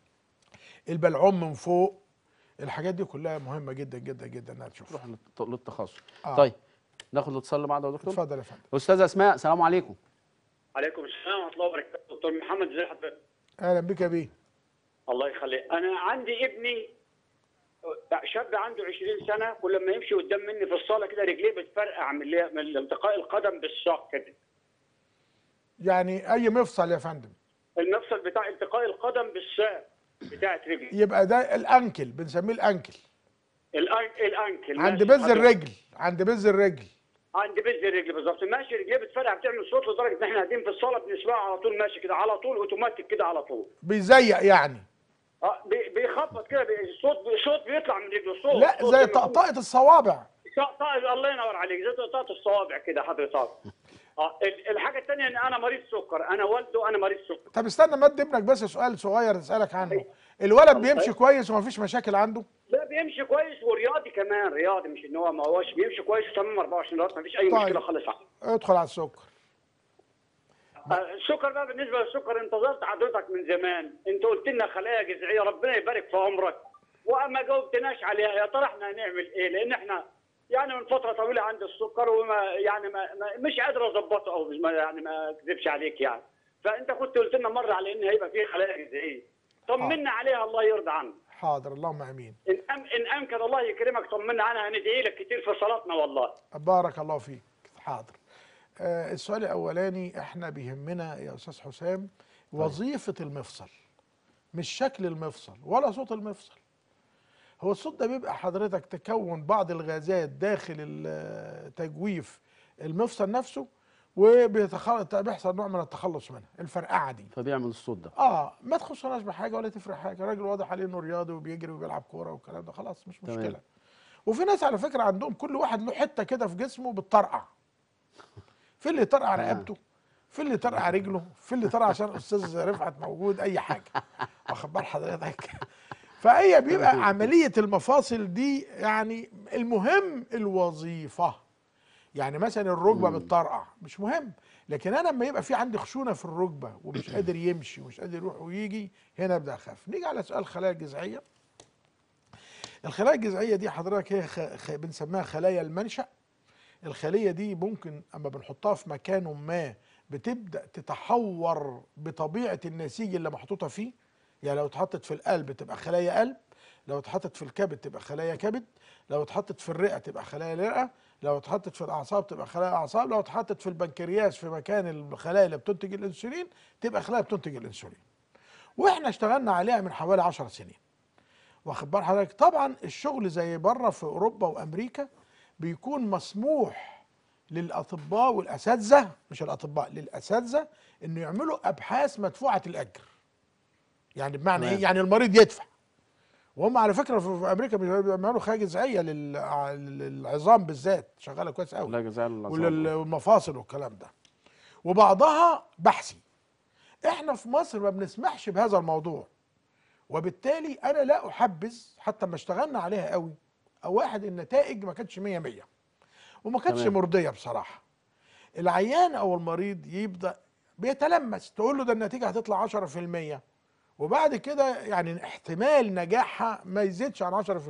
البلعوم من فوق الحاجات دي كلها مهمه جدا جدا جدا انها تشوفها روح للت- للتخصص آه. طيب ناخد الاتصال اللي بعده يا دكتور اتفضل يا فندم استاذه اسماء السلام عليكم عليكم السلام ورحمه الله وبركاته دكتور محمد ازي حضرتك اهلا بك يا بيه الله يخليك انا عندي ابني شاب عنده 20 سنه كل ما يمشي قدام مني في الصاله كده رجليه بتفرقع من اللي- من التقاء القدم بالساق كده يعني اي مفصل يا فندم المفصل بتاع التقاء القدم بالساق بتاعت رجلي يبقى ده الانكل بنسميه الانكل الأن- الانكل عند ماشي بز حضرتك. الرجل عند بز الرجل عند بز الرجل بالظبط ماشي رجليه بتفرقع بتعمل صوت لدرجه ان احنا قاعدين في الصاله بنسمعه على طول ماشي كده على طول اوتوماتيك كده على طول بيزيق يعني اه بي- بيخبط كده بي- الصوت الصوت بيطلع من رجله صوت لا صوت زي لما يكون- طقطقه الصوابع طقطقة الله ينور عليك زي طقطقة الصوابع كده حضرتك اه ال- الحاجة الثانية ان انا مريض سكر انا والده انا مريض سكر طب استنى مد ابنك بس سؤال صغير اسالك عنه الولد بيمشي كويس ومفيش مشاكل عنده لا بيمشي كويس ورياضي كمان رياضي مش ان هو ما هوش بيمشي كويس تمام 24 ساعة ما فيش اي طيب. مشكلة خالص عنده ادخل على السكر آه، السكر بقى بالنسبة للسكر انتظرت حضرتك من زمان انت قلت لنا خلايا جذعية ربنا يبارك في عمرك وما جاوبتناش عليها يا ترى احنا هنعمل ايه لان احنا يعني من فترة طويلة عندي السكر وما يعني ما ما مش قادر اظبطه او ما يعني ما اكذبش عليك يعني فانت كنت قلت لنا مرة على ان هيبقى فيه خلايا جذعية طمنا عليها الله يرضى عنك حاضر اللهم امين ان أم ان امكن الله يكرمك طمنا عنها هندعي لك كتير في صلاتنا والله بارك الله فيك حاضر آه السؤال الاولاني احنا بيهمنا يا استاذ حسام وظيفه المفصل مش شكل المفصل ولا صوت المفصل هو الصوت ده بيبقى حضرتك تكون بعض الغازات داخل ال- تجويف المفصل نفسه وبيحصل نوع من التخلص منها الفرقعه دي فبيعمل الصوت ده اه ما تخصناش بحاجه ولا تفرق حاجه راجل واضح عليه انه رياضي وبيجري وبيلعب كوره والكلام ده خلاص مش تمام. مشكله وفي ناس على فكره عندهم كل واحد له حته كده في جسمه بتطرقع في اللي يطرقع تمام. رقبته في اللي يطرقع رجله في اللي يطرقع عشان استاذ رفعت موجود اي حاجه واخد بال حضرتك فهي بيبقى عمليه المفاصل دي يعني المهم الوظيفه يعني مثلا الركبه بتطرقع مش مهم لكن انا لما يبقى في عندي خشونه في الركبه ومش قادر يمشي ومش قادر يروح ويجي هنا ابدا اخاف نيجي على سؤال الخلايا الجذعيه الخلايا الجذعيه دي حضرتك هي خ... خ... بنسميها خلايا المنشأ الخليه دي ممكن اما بنحطها في مكان ما بتبدا تتحور بطبيعه النسيج اللي محطوطه فيه يعني لو اتحطت في القلب تبقى خلايا قلب لو اتحطت في الكبد تبقى خلايا كبد لو اتحطت في الرئه تبقى خلايا رئه لو اتحطت في الاعصاب تبقى خلايا اعصاب لو اتحطت في البنكرياس في مكان الخلايا اللي بتنتج الانسولين تبقى خلايا بتنتج الانسولين واحنا اشتغلنا عليها من حوالي 10 سنين واخد بال حضرتك طبعا الشغل زي بره في اوروبا وامريكا بيكون مسموح للاطباء والاساتذه مش الاطباء للاساتذه انه يعملوا ابحاث مدفوعه الاجر يعني بمعنى تمام. ايه يعني المريض يدفع وهم على فكره في في امريكا بيعملوا خلايا جذعيه للع- للعظام بالذات شغاله كويس قوي لا جزاء الله ولل- والمفاصل والكلام ده وبعضها بحثي احنا في مصر ما بنسمحش بهذا الموضوع وبالتالي انا لا احبذ حتى ما اشتغلنا عليها قوي او واحد النتائج ما كانتش 100 100 وما كانتش تمام. مرضيه بصراحه العيان او المريض يبدا بيتلمس تقول له ده النتيجه هتطلع 10% وبعد كده يعني احتمال نجاحها ما يزيدش عن 10%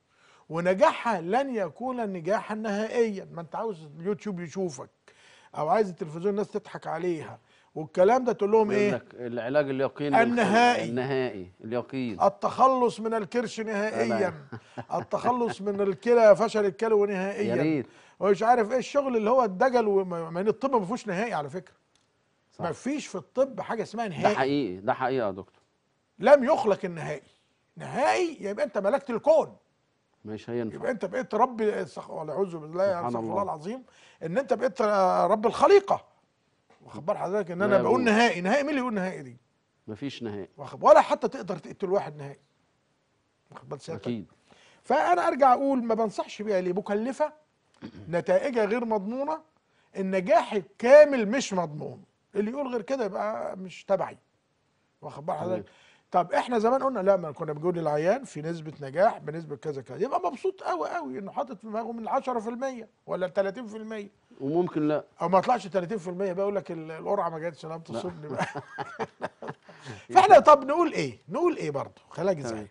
ونجاحها لن يكون نجاحا نهائيا ما انت عاوز اليوتيوب يشوفك او عايز التلفزيون الناس تضحك عليها والكلام ده تقول لهم يقول ايه لك العلاج اليقيني النهائي. للخ- النهائي اليقين التخلص من الكرش نهائيا أنا- التخلص من الكلى فشل الكلوي يا نهائيا ريت ومش عارف ايه الشغل اللي هو الدجل وما ما إن الطب ما فيهوش نهائي على فكره صح. ما فيش في الطب حاجه اسمها ده نهائي حقيقي ده حقيقي يا دكتور لم يخلق النهائي نهائي يبقى انت ملكت الكون مش هينفع يبقى انت بقيت رب استغ- والعياذ بالله يعني سبحان استغفر الله الله. العظيم ان انت بقيت آه، رب الخليقه واخد بال حضرتك ان لا انا يا بقول أبوه. نهائي نهائي مين اللي يقول نهائي دي مفيش نهائي واخد ولا حتى تقدر تقتل واحد نهائي واخد بال سيادتك اكيد فانا ارجع اقول ما بنصحش بيها ليه مكلفه نتائجها غير مضمونه النجاح الكامل مش مضمون اللي يقول غير كده يبقى مش تبعي واخد بال حضرتك طب احنا زمان قلنا لا ما كنا بنقول للعيان في نسبه نجاح بنسبه كذا كذا يبقى مبسوط قوي قوي انه حاطط في دماغه من 10% ولا 30% وممكن لا او ما يطلعش 30% بقى يقول لك ال- القرعه ما جاتش انا بتصبني بقى فاحنا طب نقول ايه؟ نقول ايه برضه؟ خلايا تمام. جذعيه.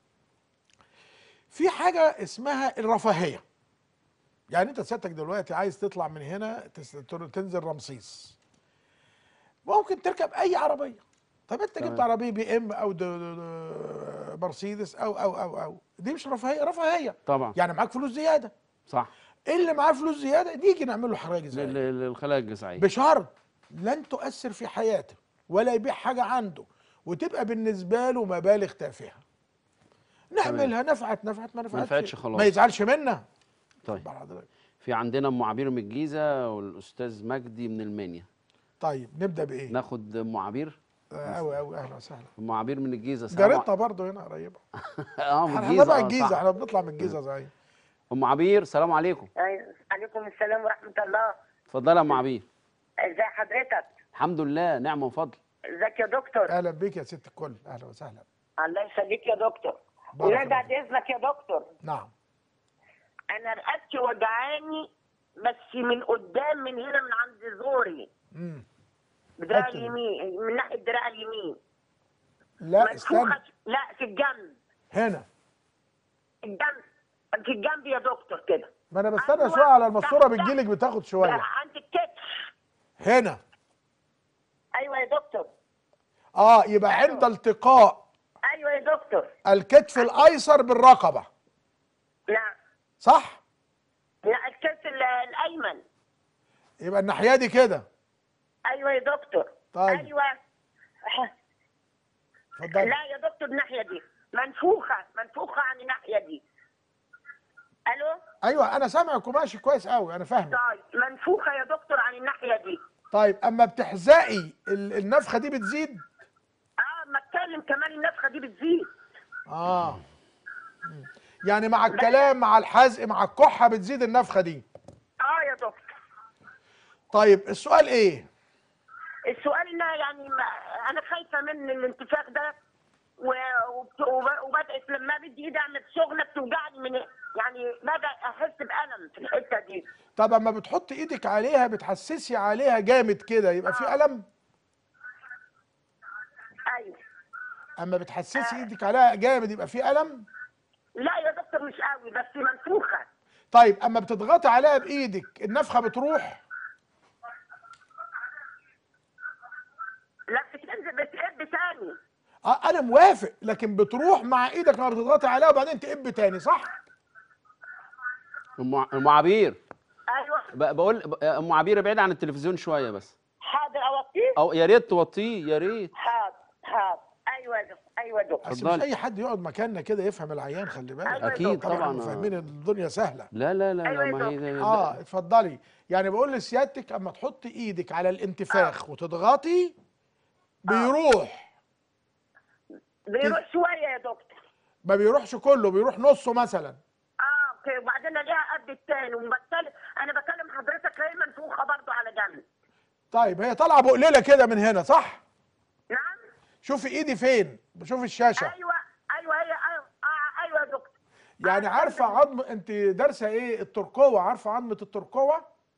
في حاجه اسمها الرفاهيه. يعني انت سيادتك دلوقتي عايز تطلع من هنا تس- تر- تنزل رمسيس. ممكن تركب اي عربيه. طب انت جبت تمام. عربيه بي ام او د- د- د- مرسيدس او او او او دي مش رفاهيه رفاهيه طبعا يعني معاك فلوس زياده صح اللي معاه فلوس زياده نيجي نعمل له حراجه لل- زياده لل- للخلايا الجذعيه بشرط لن تؤثر في حياته ولا يبيع حاجه عنده وتبقى بالنسبه له مبالغ تافهه نعملها نفعت نفعت ما نفعتش نفعتش خلاص. ما يزعلش منا طيب بقى حضرتك. في عندنا ام عبير من الجيزه والاستاذ مجدي من المنيا طيب نبدا بايه؟ ناخد ام عبير قوي قوي اهلا وسهلا ام عبير من الجيزه السلام جارتنا برضه هنا قريبه اه من احنا الجيزه تبع آه، الجيزه صح. احنا بنطلع من الجيزه زي ام عبير سلام عليكم أيوة. عليكم السلام ورحمة الله اتفضلي يا ام عبير ازي حضرتك الحمد لله نعمه وفضل ازيك يا دكتور اهلا بيك يا ست الكل اهلا وسهلا الله يخليك يا دكتور بارك ولا الله بعد فيك. اذنك يا دكتور نعم انا رقبتي وجعاني بس من قدام من هنا من عند زوري امم دراع حتى- اليمين من ناحيه دراع اليمين لا استنى منفوخة لا في الجنب هنا الجنب في الجنب يا دكتور كده ما انا بستنى أيوة. شويه على الماسوره تحت- بتجيلك بتاخد شويه عند الكتف هنا ايوه يا دكتور اه يبقى أيوة. عند التقاء ايوه يا دكتور الكتف الايسر بالرقبه لا صح لا الكتف ال- الايمن يبقى الناحيه دي كده ايوه يا دكتور طيب. ايوه اتفضلي لا يا دكتور الناحيه دي منفوخه منفوخه عن الناحيه دي الو ايوه انا سامعك وماشي كويس قوي انا فاهمك طيب منفوخه يا دكتور عن الناحيه دي طيب اما بتحزقي ال- النفخه دي بتزيد اه ما اتكلم كمان النفخه دي بتزيد اه مم. يعني مع الكلام مع الحزق مع الكحه بتزيد النفخه دي اه يا دكتور طيب السؤال ايه السؤال ان يعني ما انا خايفه من الانتفاخ ده و- وبت- وب- وبدات لما بدي ايدي اعمل شغله بتوجعني من يعني بدا احس بالم في الحته دي طب اما بتحط ايدك عليها بتحسسي عليها جامد كده يبقى في الم ايوه اما بتحسسي ايدك عليها جامد يبقى في الم لا يا دكتور مش قوي بس منفوخه طيب اما بتضغطي عليها بايدك النفخه بتروح لا بتنزل بتقب تاني اه انا موافق لكن بتروح مع ايدك لما بتضغطي عليها وبعدين تقب تاني صح ام ام عبير ايوه ب- بقول ب- ام عبير ابعد عن التلفزيون شويه بس حاضر اوطيه او يا ريت توطيه يا ريت حاضر حاضر ايوه يا دكتور ايوه يا دكتور بس مش اتفضلي. اي حد يقعد مكاننا كده يفهم العيان خلي بالك أيوة يا اكيد دكتور. طبعا طبعا فاهمين الدنيا سهله لا لا لا, أيوة لا يا ما هي دكتور. ده- اه اتفضلي يعني بقول لسيادتك اما تحطي ايدك على الانتفاخ وتضغطي بيروح بيروح شويه يا دكتور ما بيروحش كله بيروح نصه مثلا اه اوكي وبعدين الاقيها قد التاني وبتكلم انا بكلم حضرتك هي منفوخه برضه على جنب طيب هي طالعه بقليله كده من هنا صح نعم شوفي ايدي فين بشوف الشاشه ايوه ايوه هي ايوه آه ايوه يا دكتور يعني عارفه عظم انت دارسه ايه الترقوه عارفه عظمه الترقوه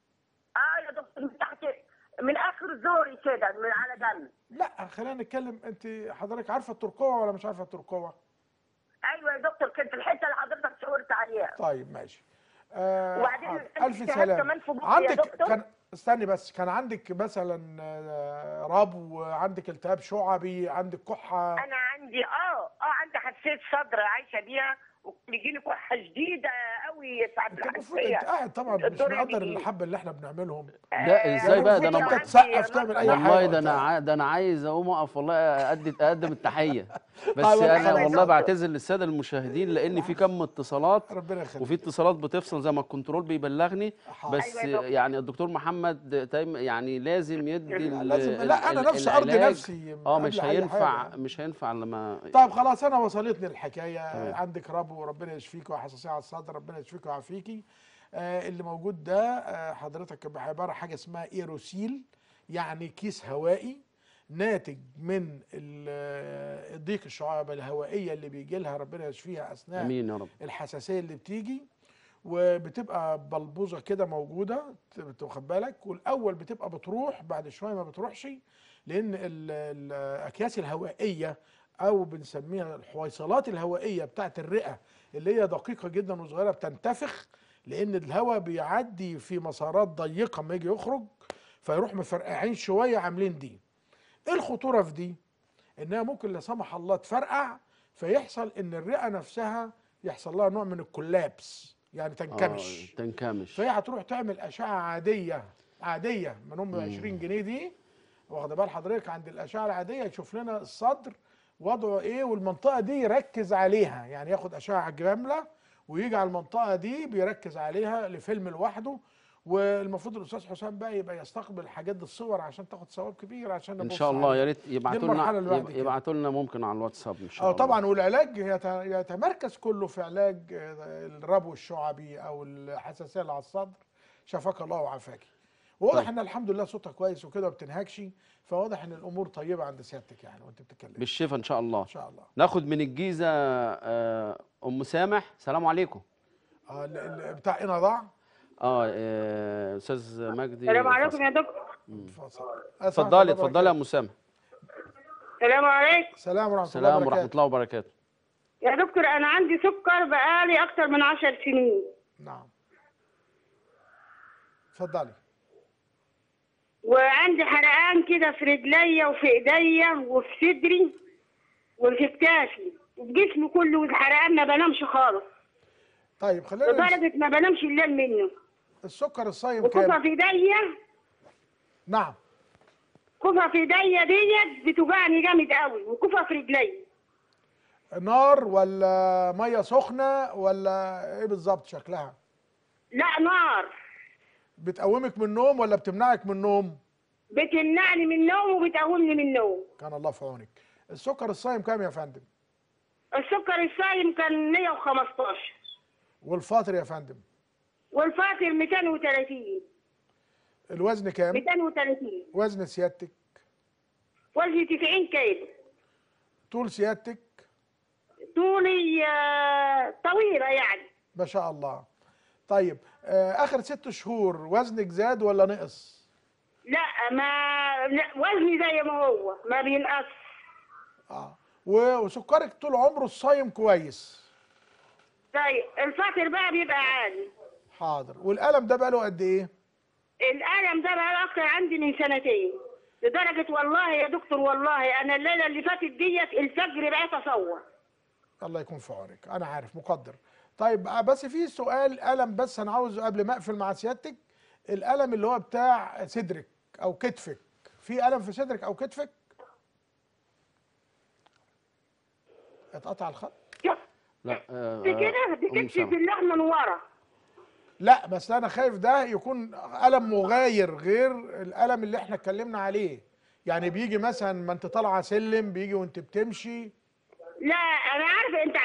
اه يا دكتور من تحت من اخر زوري كده من على جنب لا خلينا نتكلم انت حضرتك عارفه الترقوه ولا مش عارفه الترقوه ايوه يا دكتور كنت في الحته اللي حضرتك شاورت عليها طيب ماشي آه وبعدين حاضر. عندي الف التهاب سلام كمان في بطني يا عندك دكتور. كان استني بس كان عندك مثلا آه، ربو عندك التهاب شعبي عندك كحه انا عندي اه اه عندي حساسيه صدر عايشه بيها وبيجيني كحه شديده قوي ساعات انت المفروض انت الحساسيه قاعد طبعا مش الدور مقدر بيجي. الحبه اللي احنا بنعملهم لا ازاي بقى ده المفروض انا انت تسقف تعمل اي حاجه والله ده انا وقتها. عا- ده انا عايز اقوم اقف والله اقدم اقدم التحيه بس الله انا يخليك. والله بعتذر للساده المشاهدين لان في كم اتصالات ربنا يخليك وفي اتصالات بتفصل زي ما الكنترول بيبلغني حاضر. بس أيوة يا دكتور. يعني الدكتور محمد تايم يعني لازم يدي ال- لازم ال- لا انا ال- نفسي ارضي العلاج. نفسي اه قبل مش أي هينفع حاجة. مش هينفع لما طيب خلاص انا وصلتني الحكايه تمام. عندك ربو وربنا يشفيك وحساسيه على الصدر ربنا يشفيك ويعافيكي آه اللي موجود ده آه حضرتك عباره حاجه اسمها ايروسيل يعني كيس هوائي ناتج من ال- آه، ضيق الشعاب الهوائيه اللي بيجي لها ربنا يشفيها اثناء امين يا رب الحساسيه اللي بتيجي وبتبقى بلبوزه كده موجوده ت- واخد بالك والاول بتبقى بتروح بعد شويه ما بتروحش لان ال- الاكياس الهوائيه او بنسميها الحويصلات الهوائيه بتاعت الرئه اللي هي دقيقه جدا وصغيره بتنتفخ لان الهواء بيعدي في مسارات ضيقه ما يجي يخرج فيروح مفرقعين شويه عاملين دي ايه الخطوره في دي انها ممكن لا سمح الله تفرقع فيحصل ان الرئه نفسها يحصل لها نوع من الكولابس يعني تنكمش آه تنكمش فهي هتروح تعمل اشعه عاديه عاديه من ام 20 جنيه دي واخده بال حضرتك عند الاشعه العاديه يشوف لنا الصدر وضعه ايه والمنطقه دي يركز عليها يعني ياخد اشعه كامله ويجي على المنطقه دي بيركز عليها لفيلم لوحده والمفروض الاستاذ حسام بقى يبقى يستقبل الحاجات دي الصور عشان تاخد ثواب كبير عشان ان نبص شاء الله عليه. يا ريت يبعتوا المرحلة اللي بعد لنا كده. يبعتوا لنا ممكن على الواتساب ان شاء اه الله طبعا والعلاج يت- يتمركز كله في علاج آه، الربو الشعبي او الحساسيه اللي على الصدر شفاك الله وعافاك واضح طيب. ان الحمد لله صوتها كويس وكده ما بتنهكش فواضح ان الامور طيبه عند سيادتك يعني وانت بتتكلم بالشفاء ان شاء الله ان شاء الله ناخد من الجيزه آه، ام سامح سلام عليكم اه ال- ال- بتاع ايه ضاع اه آه، استاذ مجدي السلام عليكم فصل. يا دكتور اتفضلي اتفضلي يا ام سامح السلام عليكم السلام ورحمه الله السلام ورحمه وبركاته الله وبركاته يا دكتور انا عندي سكر بقالي اكتر من عشر سنين نعم اتفضلي وعندي حرقان كده في رجليا وفي ايديا وفي صدري وفي كتافي وفي جسمي كله والحرقان ما بنامش خالص طيب خلينا لدرجه ما بنامش الليل منه السكر الصايم وكفى كام في ايديا نعم كفى في ايديا ديت بتوجعني جامد قوي وكفى في رجلي نار ولا ميه سخنه ولا ايه بالظبط شكلها لا نار بتقومك من النوم ولا بتمنعك من النوم بتمنعني من النوم وبتقومني من النوم كان الله في عونك السكر الصايم كام يا فندم السكر الصايم كان 115 والفاطر يا فندم والفاطر 230 الوزن كام 230 وزن سيادتك وزني 90 كيلو طول سيادتك طولي آه، طويلة يعني ما شاء الله طيب آه اخر ست شهور وزنك زاد ولا نقص لا ما لا وزني زي ما هو ما بينقص اه و- وسكرك طول عمره الصايم كويس طيب الفطر بقى بيبقى عالي حاضر والالم ده بقاله قد ايه الألم ده بقى أكتر عندي من سنتين لدرجة والله يا دكتور والله أنا الليلة اللي فاتت ديت الفجر بقيت أصور الله يكون في عونك انا عارف مقدر طيب آه، بس في سؤال الم بس انا عاوز قبل ما اقفل مع سيادتك الالم اللي هو بتاع صدرك او كتفك في الم في صدرك او كتفك اتقطع الخط لا آه، دي كده آه، دي أم كتفي سلمى. بالله من ورا لا بس انا خايف ده يكون الم مغاير غير الالم اللي احنا اتكلمنا عليه يعني بيجي مثلا ما انت طالعه سلم بيجي وانت بتمشي لا أنا عارفة أنت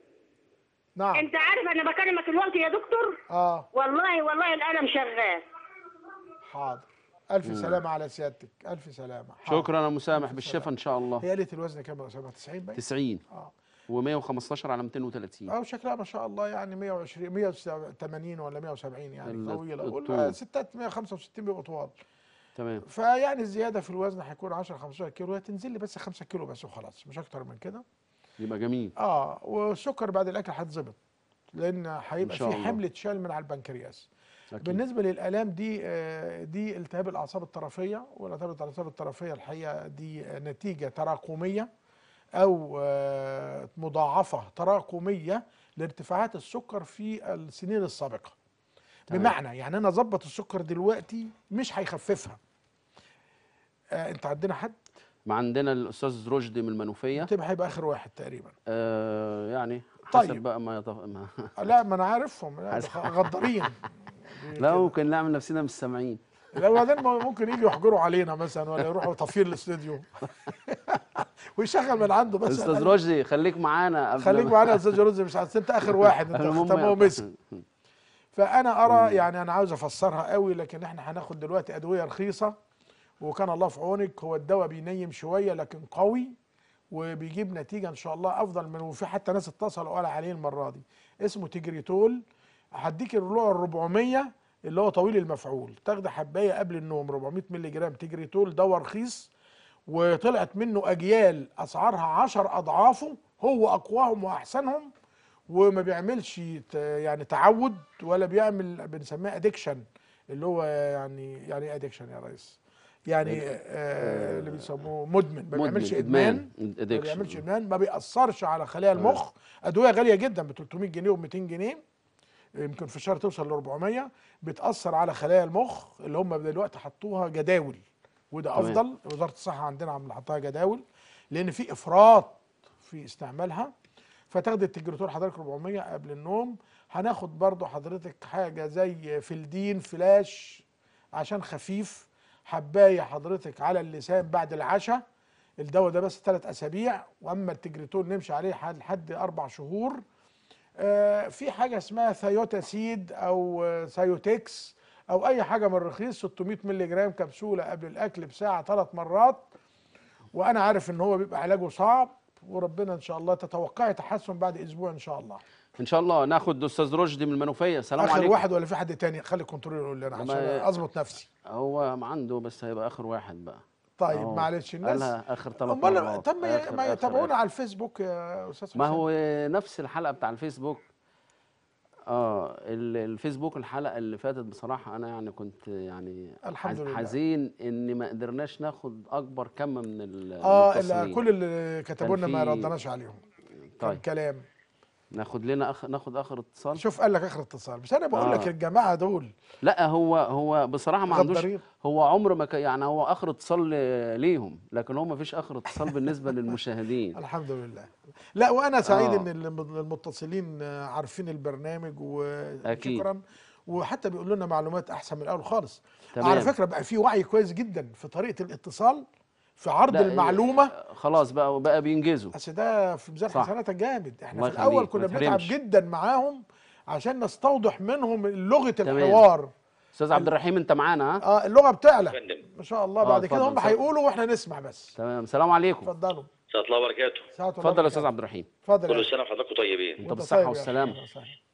نعم أنت عارف أنا بكلمك دلوقتي يا دكتور اه والله والله الألم شغال حاضر الف سلامه على سيادتك الف سلامه حاضر. شكرا يا مسامح بالشفا ان شاء الله هي قالت الوزن كام يا اسامه 90 باين 90 اه و115 على 230 اه شكلها ما شاء الله يعني 120 180 ولا 170 يعني ال- طويله الطول. وال- ستات 165 بيبقوا طوال تمام فيعني الزياده في الوزن هيكون 10 15 كيلو هتنزل لي بس 5 كيلو بس وخلاص مش اكتر من كده يبقى جميل اه والسكر بعد الاكل هيتظبط لان هيبقى شاء في الله. حمل اتشال من على البنكرياس أكيد. بالنسبه للالام دي آه، دي التهاب الاعصاب الطرفيه والالتهاب الاعصاب الطرفيه الحقيقه دي آه، نتيجه تراكميه او آه، مضاعفه تراكميه لارتفاعات السكر في السنين السابقه تمام. بمعنى يعني انا اظبط السكر دلوقتي مش هيخففها آه انت عندنا حد ما عندنا الاستاذ رشدي من المنوفيه تبقى هيبقى اخر واحد تقريبا آه يعني حسب طيب. بقى ما, يطف... ما لا ما انا عارفهم لا، حسب. غدارين لا ممكن نعمل نفسنا مش سامعين لا وبعدين ممكن يجوا يحجروا علينا مثلا ولا يروحوا طافين الاستوديو ويشغل من عنده بس استاذ رشدي خليك معانا قبل خليك ما- معانا يا استاذ رز مش عارف انت اخر واحد انت المهم ختمه يا- مسك فانا ارى يعني انا عاوز افسرها قوي لكن احنا هناخد دلوقتي ادويه رخيصه وكان الله في عونك هو الدواء بينيم شويه لكن قوي وبيجيب نتيجه ان شاء الله افضل من وفي حتى ناس اتصلوا قال عليه المره دي اسمه تجريتول هديك الرلوع ال 400 اللي هو طويل المفعول تاخدي حبايه قبل النوم 400 مللي جرام تجريتول دواء رخيص وطلعت منه اجيال اسعارها 10 اضعافه هو اقواهم واحسنهم وما بيعملش ت- يعني تعود ولا بيعمل بنسميه ادكشن اللي هو يعني يعني ايه ادكشن يا ريس يعني آه اللي بيسموه مدمن ما بيعملش ادمان ما addiction. بيعملش ادمان ما بيأثرش على خلايا المخ ادويه غاليه جدا ب 300 جنيه و200 جنيه يمكن في الشهر توصل ل 400 بتأثر على خلايا المخ اللي هم دلوقتي حطوها جداول وده تمام. افضل وزاره الصحه عندنا عم حطها جداول لان في افراط في استعمالها فتاخد التجريتور حضرتك 400 قبل النوم هناخد برضو حضرتك حاجه زي فلدين فلاش عشان خفيف حبايه حضرتك على اللسان بعد العشاء الدواء ده بس ثلاث اسابيع واما التجريتور نمشي عليه لحد- لحد اربع شهور آه، في حاجه اسمها ثيوتاسيد او آه، ثيوتكس او اي حاجه من الرخيص 600 مللي جرام كبسوله قبل الاكل بساعه ثلاث مرات وانا عارف ان هو بيبقى علاجه صعب وربنا ان شاء الله تتوقعي تحسن بعد اسبوع ان شاء الله ان شاء الله ناخد استاذ رشدي من المنوفيه السلام اخر عليكم واحد ولا في حد تاني خلي الكنترول يقول لنا لما- عشان اظبط نفسي هو ما عنده بس هيبقى اخر واحد بقى طيب أهو. معلش الناس قالها اخر ثلاث امال مرات طب ما آخر- ما آخر- يتابعونا آخر. على الفيسبوك يا استاذ ما حسين. هو نفس الحلقه بتاع الفيسبوك اه ال- الفيسبوك الحلقه اللي فاتت بصراحه انا يعني كنت يعني الحمد حز- لله. حزين ان ما قدرناش ناخد اكبر كم من ال- اه المتصلين. لا كل اللي كتبوا لنا كان ما في- ردناش عليهم كان طيب كلام ناخد لنا أخ... ناخد اخر اتصال شوف قال لك اخر اتصال بس انا بقول لك آه. الجماعه دول لا هو هو بصراحه ما عندوش غدارين. هو عمر ما كان يعني هو اخر اتصال ل- ليهم لكن هو ما فيش اخر اتصال بالنسبه للمشاهدين الحمد لله لا وانا سعيد آه. ان الم- المتصلين آه، عارفين البرنامج أكيد. وشكرا وحتى بيقولوا لنا معلومات احسن من الاول خالص تمام. على فكره بقى في وعي كويس جدا في طريقه الاتصال في عرض لا، المعلومه خلاص بقى بقى بينجزوا بس ده في ميزان صح. حسناتك جامد احنا الله في الاول يخليك، كنا ما بنتعب تحرمش. جدا معاهم عشان نستوضح منهم لغه تمام. الحوار استاذ عبد الرحيم انت معانا ها اه اللغه بتعلى فندم ما شاء الله آه، بعد كده اتفضل، هم اتفضل. هيقولوا واحنا نسمع بس تمام السلام عليكم اتفضلوا ورحمه الله وبركاته ساعة الله اتفضل يا استاذ وبركاته. عبد الرحيم اتفضل كل يا سنه وحضراتكم طيبين انت وانت بالصحه طيب يا والسلامه أخي. صحيح.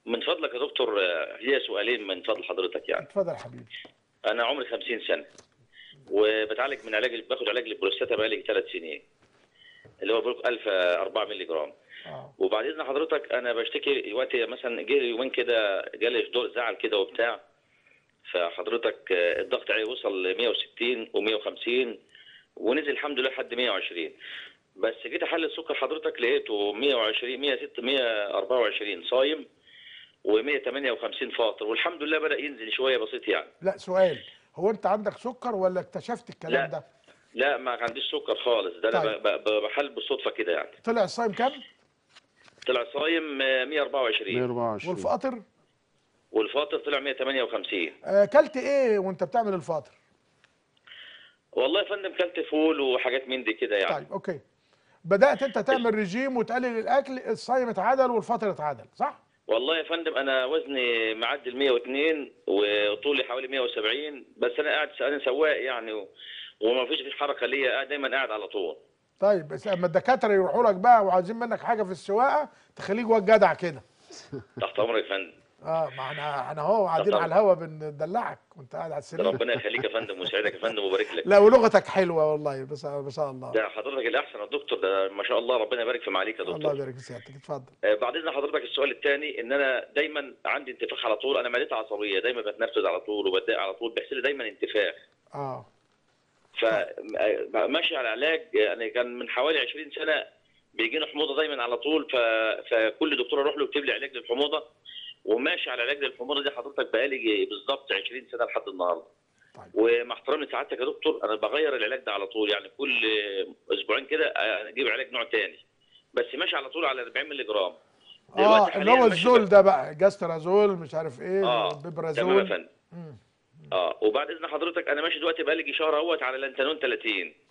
من فضلك يا دكتور آه، هي سؤالين من فضل حضرتك يعني اتفضل يا حبيبي انا عمري 50 سنه وبتعالج من علاج باخد علاج للبروستاتا بقالي ثلاث سنين اللي هو بيقول 1000 4 مللي جرام اه وبعد اذن حضرتك انا بشتكي وقت مثلا جه يومين كده جالي دور زعل كده وبتاع فحضرتك آه، الضغط عليه وصل ل 160 و150 ونزل الحمد لله لحد 120 بس جيت احلل السكر حضرتك لقيته 120 106 124 صايم و158 فاطر والحمد لله بدا ينزل شويه بسيط يعني لا سؤال هو انت عندك سكر ولا اكتشفت الكلام لا. ده لا ما عنديش سكر خالص ده انا طيب. ب- ب- بحل بالصدفه كده يعني طلع الصايم كام طلع صايم آه، 124 124 والفاطر والفاطر طلع 158 آه، كلت ايه وانت بتعمل الفاطر والله يا فندم كلت فول وحاجات من دي كده يعني طيب اوكي بدات انت تعمل رجيم وتقلل الاكل الصايم اتعدل والفاطر اتعدل صح والله يا فندم انا وزني معدي ال 102 وطولي حوالي 170 بس انا قاعد انا سواق يعني و... وما فيش فيش حركه ليا قاعد دايما قاعد على طول طيب بس اما الدكاتره يروحوا لك بقى وعايزين منك حاجه في السواقه تخليك واد جدع كده تحت امرك يا فندم اه ما احنا احنا اهو قاعدين طبعا. على الهوا بندلعك وانت قاعد على السرير ربنا يخليك يا فندم ويسعدك يا فندم ويبارك لك لا ولغتك حلوه والله بس ما شاء الله ده حضرتك الاحسن يا دكتور ده ما شاء الله ربنا يبارك في معاليك يا الله دكتور يبارك في سيادتك اتفضل آه، بعد اذن حضرتك السؤال الثاني ان انا دايما عندي انتفاخ على طول انا معدتي عصبيه دايما بتنرفز على طول وبتضايق على طول بيحصل لي دايما انتفاخ اه فماشي على علاج يعني كان من حوالي 20 سنه بيجينا حموضه دايما على طول ف... فكل دكتور اروح له يكتب لي علاج للحموضه وماشي على علاج للحموضه دي حضرتك بقالي بالظبط 20 سنه لحد النهارده طيب. ومع احترامي لسعادتك يا دكتور انا بغير العلاج ده على طول يعني كل اسبوعين كده اجيب علاج نوع تاني بس ماشي على طول على 40 مللي جرام اه دلوقتي اللي حالياً هو ماشي الزول ده بقى جاسترازول مش عارف ايه اه تمام يا بيبرازول فندم مم. اه وبعد اذن حضرتك انا ماشي دلوقتي بقالي شهر اهوت على لانتانون 30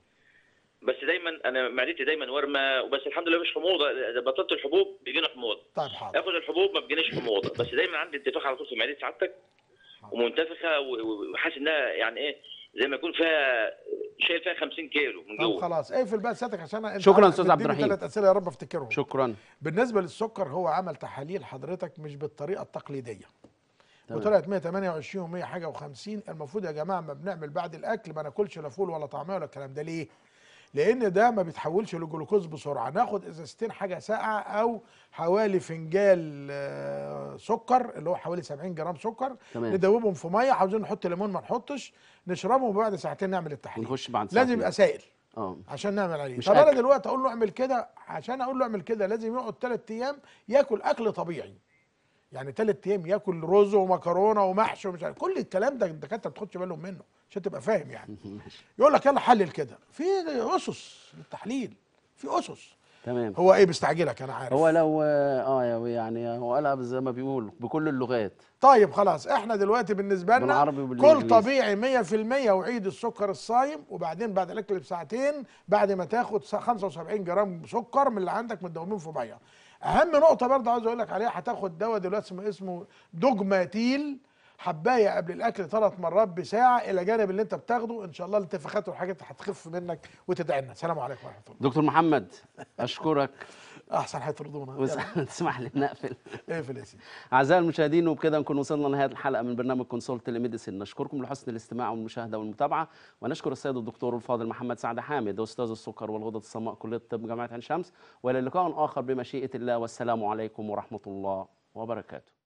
بس دايما انا معدتي دايما ورمه وبس الحمد لله مش حموضه اذا بطلت الحبوب بيجينا حموضه طيب حاضر اخد الحبوب ما بتجينيش حموضه بس دايما عندي انتفاخ على طول في معدتي سعادتك ومنتفخه و- و- وحاسس انها يعني ايه زي ما يكون فيها شايل فيها 50 كيلو من طب جوه خلاص اقفل بقى سيادتك عشان انت شكراً عارف أستاذ عبد بتديني الرحيم. ثلاث اسئله يا رب افتكرهم شكرا بالنسبه للسكر هو عمل تحاليل حضرتك مش بالطريقه التقليديه تمام. وطلعت 128 و100 حاجه و50 المفروض يا جماعه ما بنعمل بعد الاكل ما ناكلش لا فول ولا طعميه ولا الكلام ده ليه؟ لان ده ما بيتحولش لجلوكوز بسرعه ناخد ازازتين حاجه ساقعه او حوالي فنجال آه، سكر اللي هو حوالي 70 جرام سكر تمام. ندوبهم في ميه عاوزين نحط ليمون ما نحطش نشربهم وبعد ساعتين نعمل التحليل ونخش بعد لازم ساعتين. يبقى سائل اه عشان نعمل عليه مش طب انا أكل. دلوقتي اقول له اعمل كده عشان اقول له اعمل كده لازم يقعد ثلاث ايام ياكل اكل طبيعي يعني ثلاث ايام ياكل رز ومكرونه ومحشي ومش عارف كل الكلام ده الدكاتره ما بتاخدش بالهم منه عشان تبقى فاهم يعني ماشي يقول لك يلا حلل كده في اسس للتحليل في اسس تمام هو ايه بيستعجلك انا عارف هو لو اه يعني هو قالها زي ما بيقول بكل اللغات طيب خلاص احنا دلوقتي بالنسبه لنا بالعربي كل وبالإنجليزي. طبيعي 100% وعيد السكر الصايم وبعدين بعد الاكل بساعتين بعد ما تاخد س- 75 جرام سكر من اللي عندك متداومين في ميه اهم نقطه برضه عاوز اقول لك عليها هتاخد دواء دلوقتي اسمه اسمه دوجماتيل حبايه قبل الاكل ثلاث مرات بساعه الى جانب اللي انت بتاخده ان شاء الله الانتفاخات والحاجات هتخف منك وتدعي لنا السلام عليكم ورحمه الله دكتور محمد اشكرك احسن هيطردونا وس- يلا، تسمح لي نقفل اقفل يا سيدي اعزائي المشاهدين وبكده نكون وصلنا لنهايه الحلقه من برنامج كونسولت لميديسين نشكركم لحسن الاستماع والمشاهده والمتابعه ونشكر السيد الدكتور الفاضل محمد سعد حامد استاذ السكر والغدد الصماء كليه الطب جامعه عين شمس والى لقاء اخر بمشيئه الله والسلام عليكم ورحمه الله وبركاته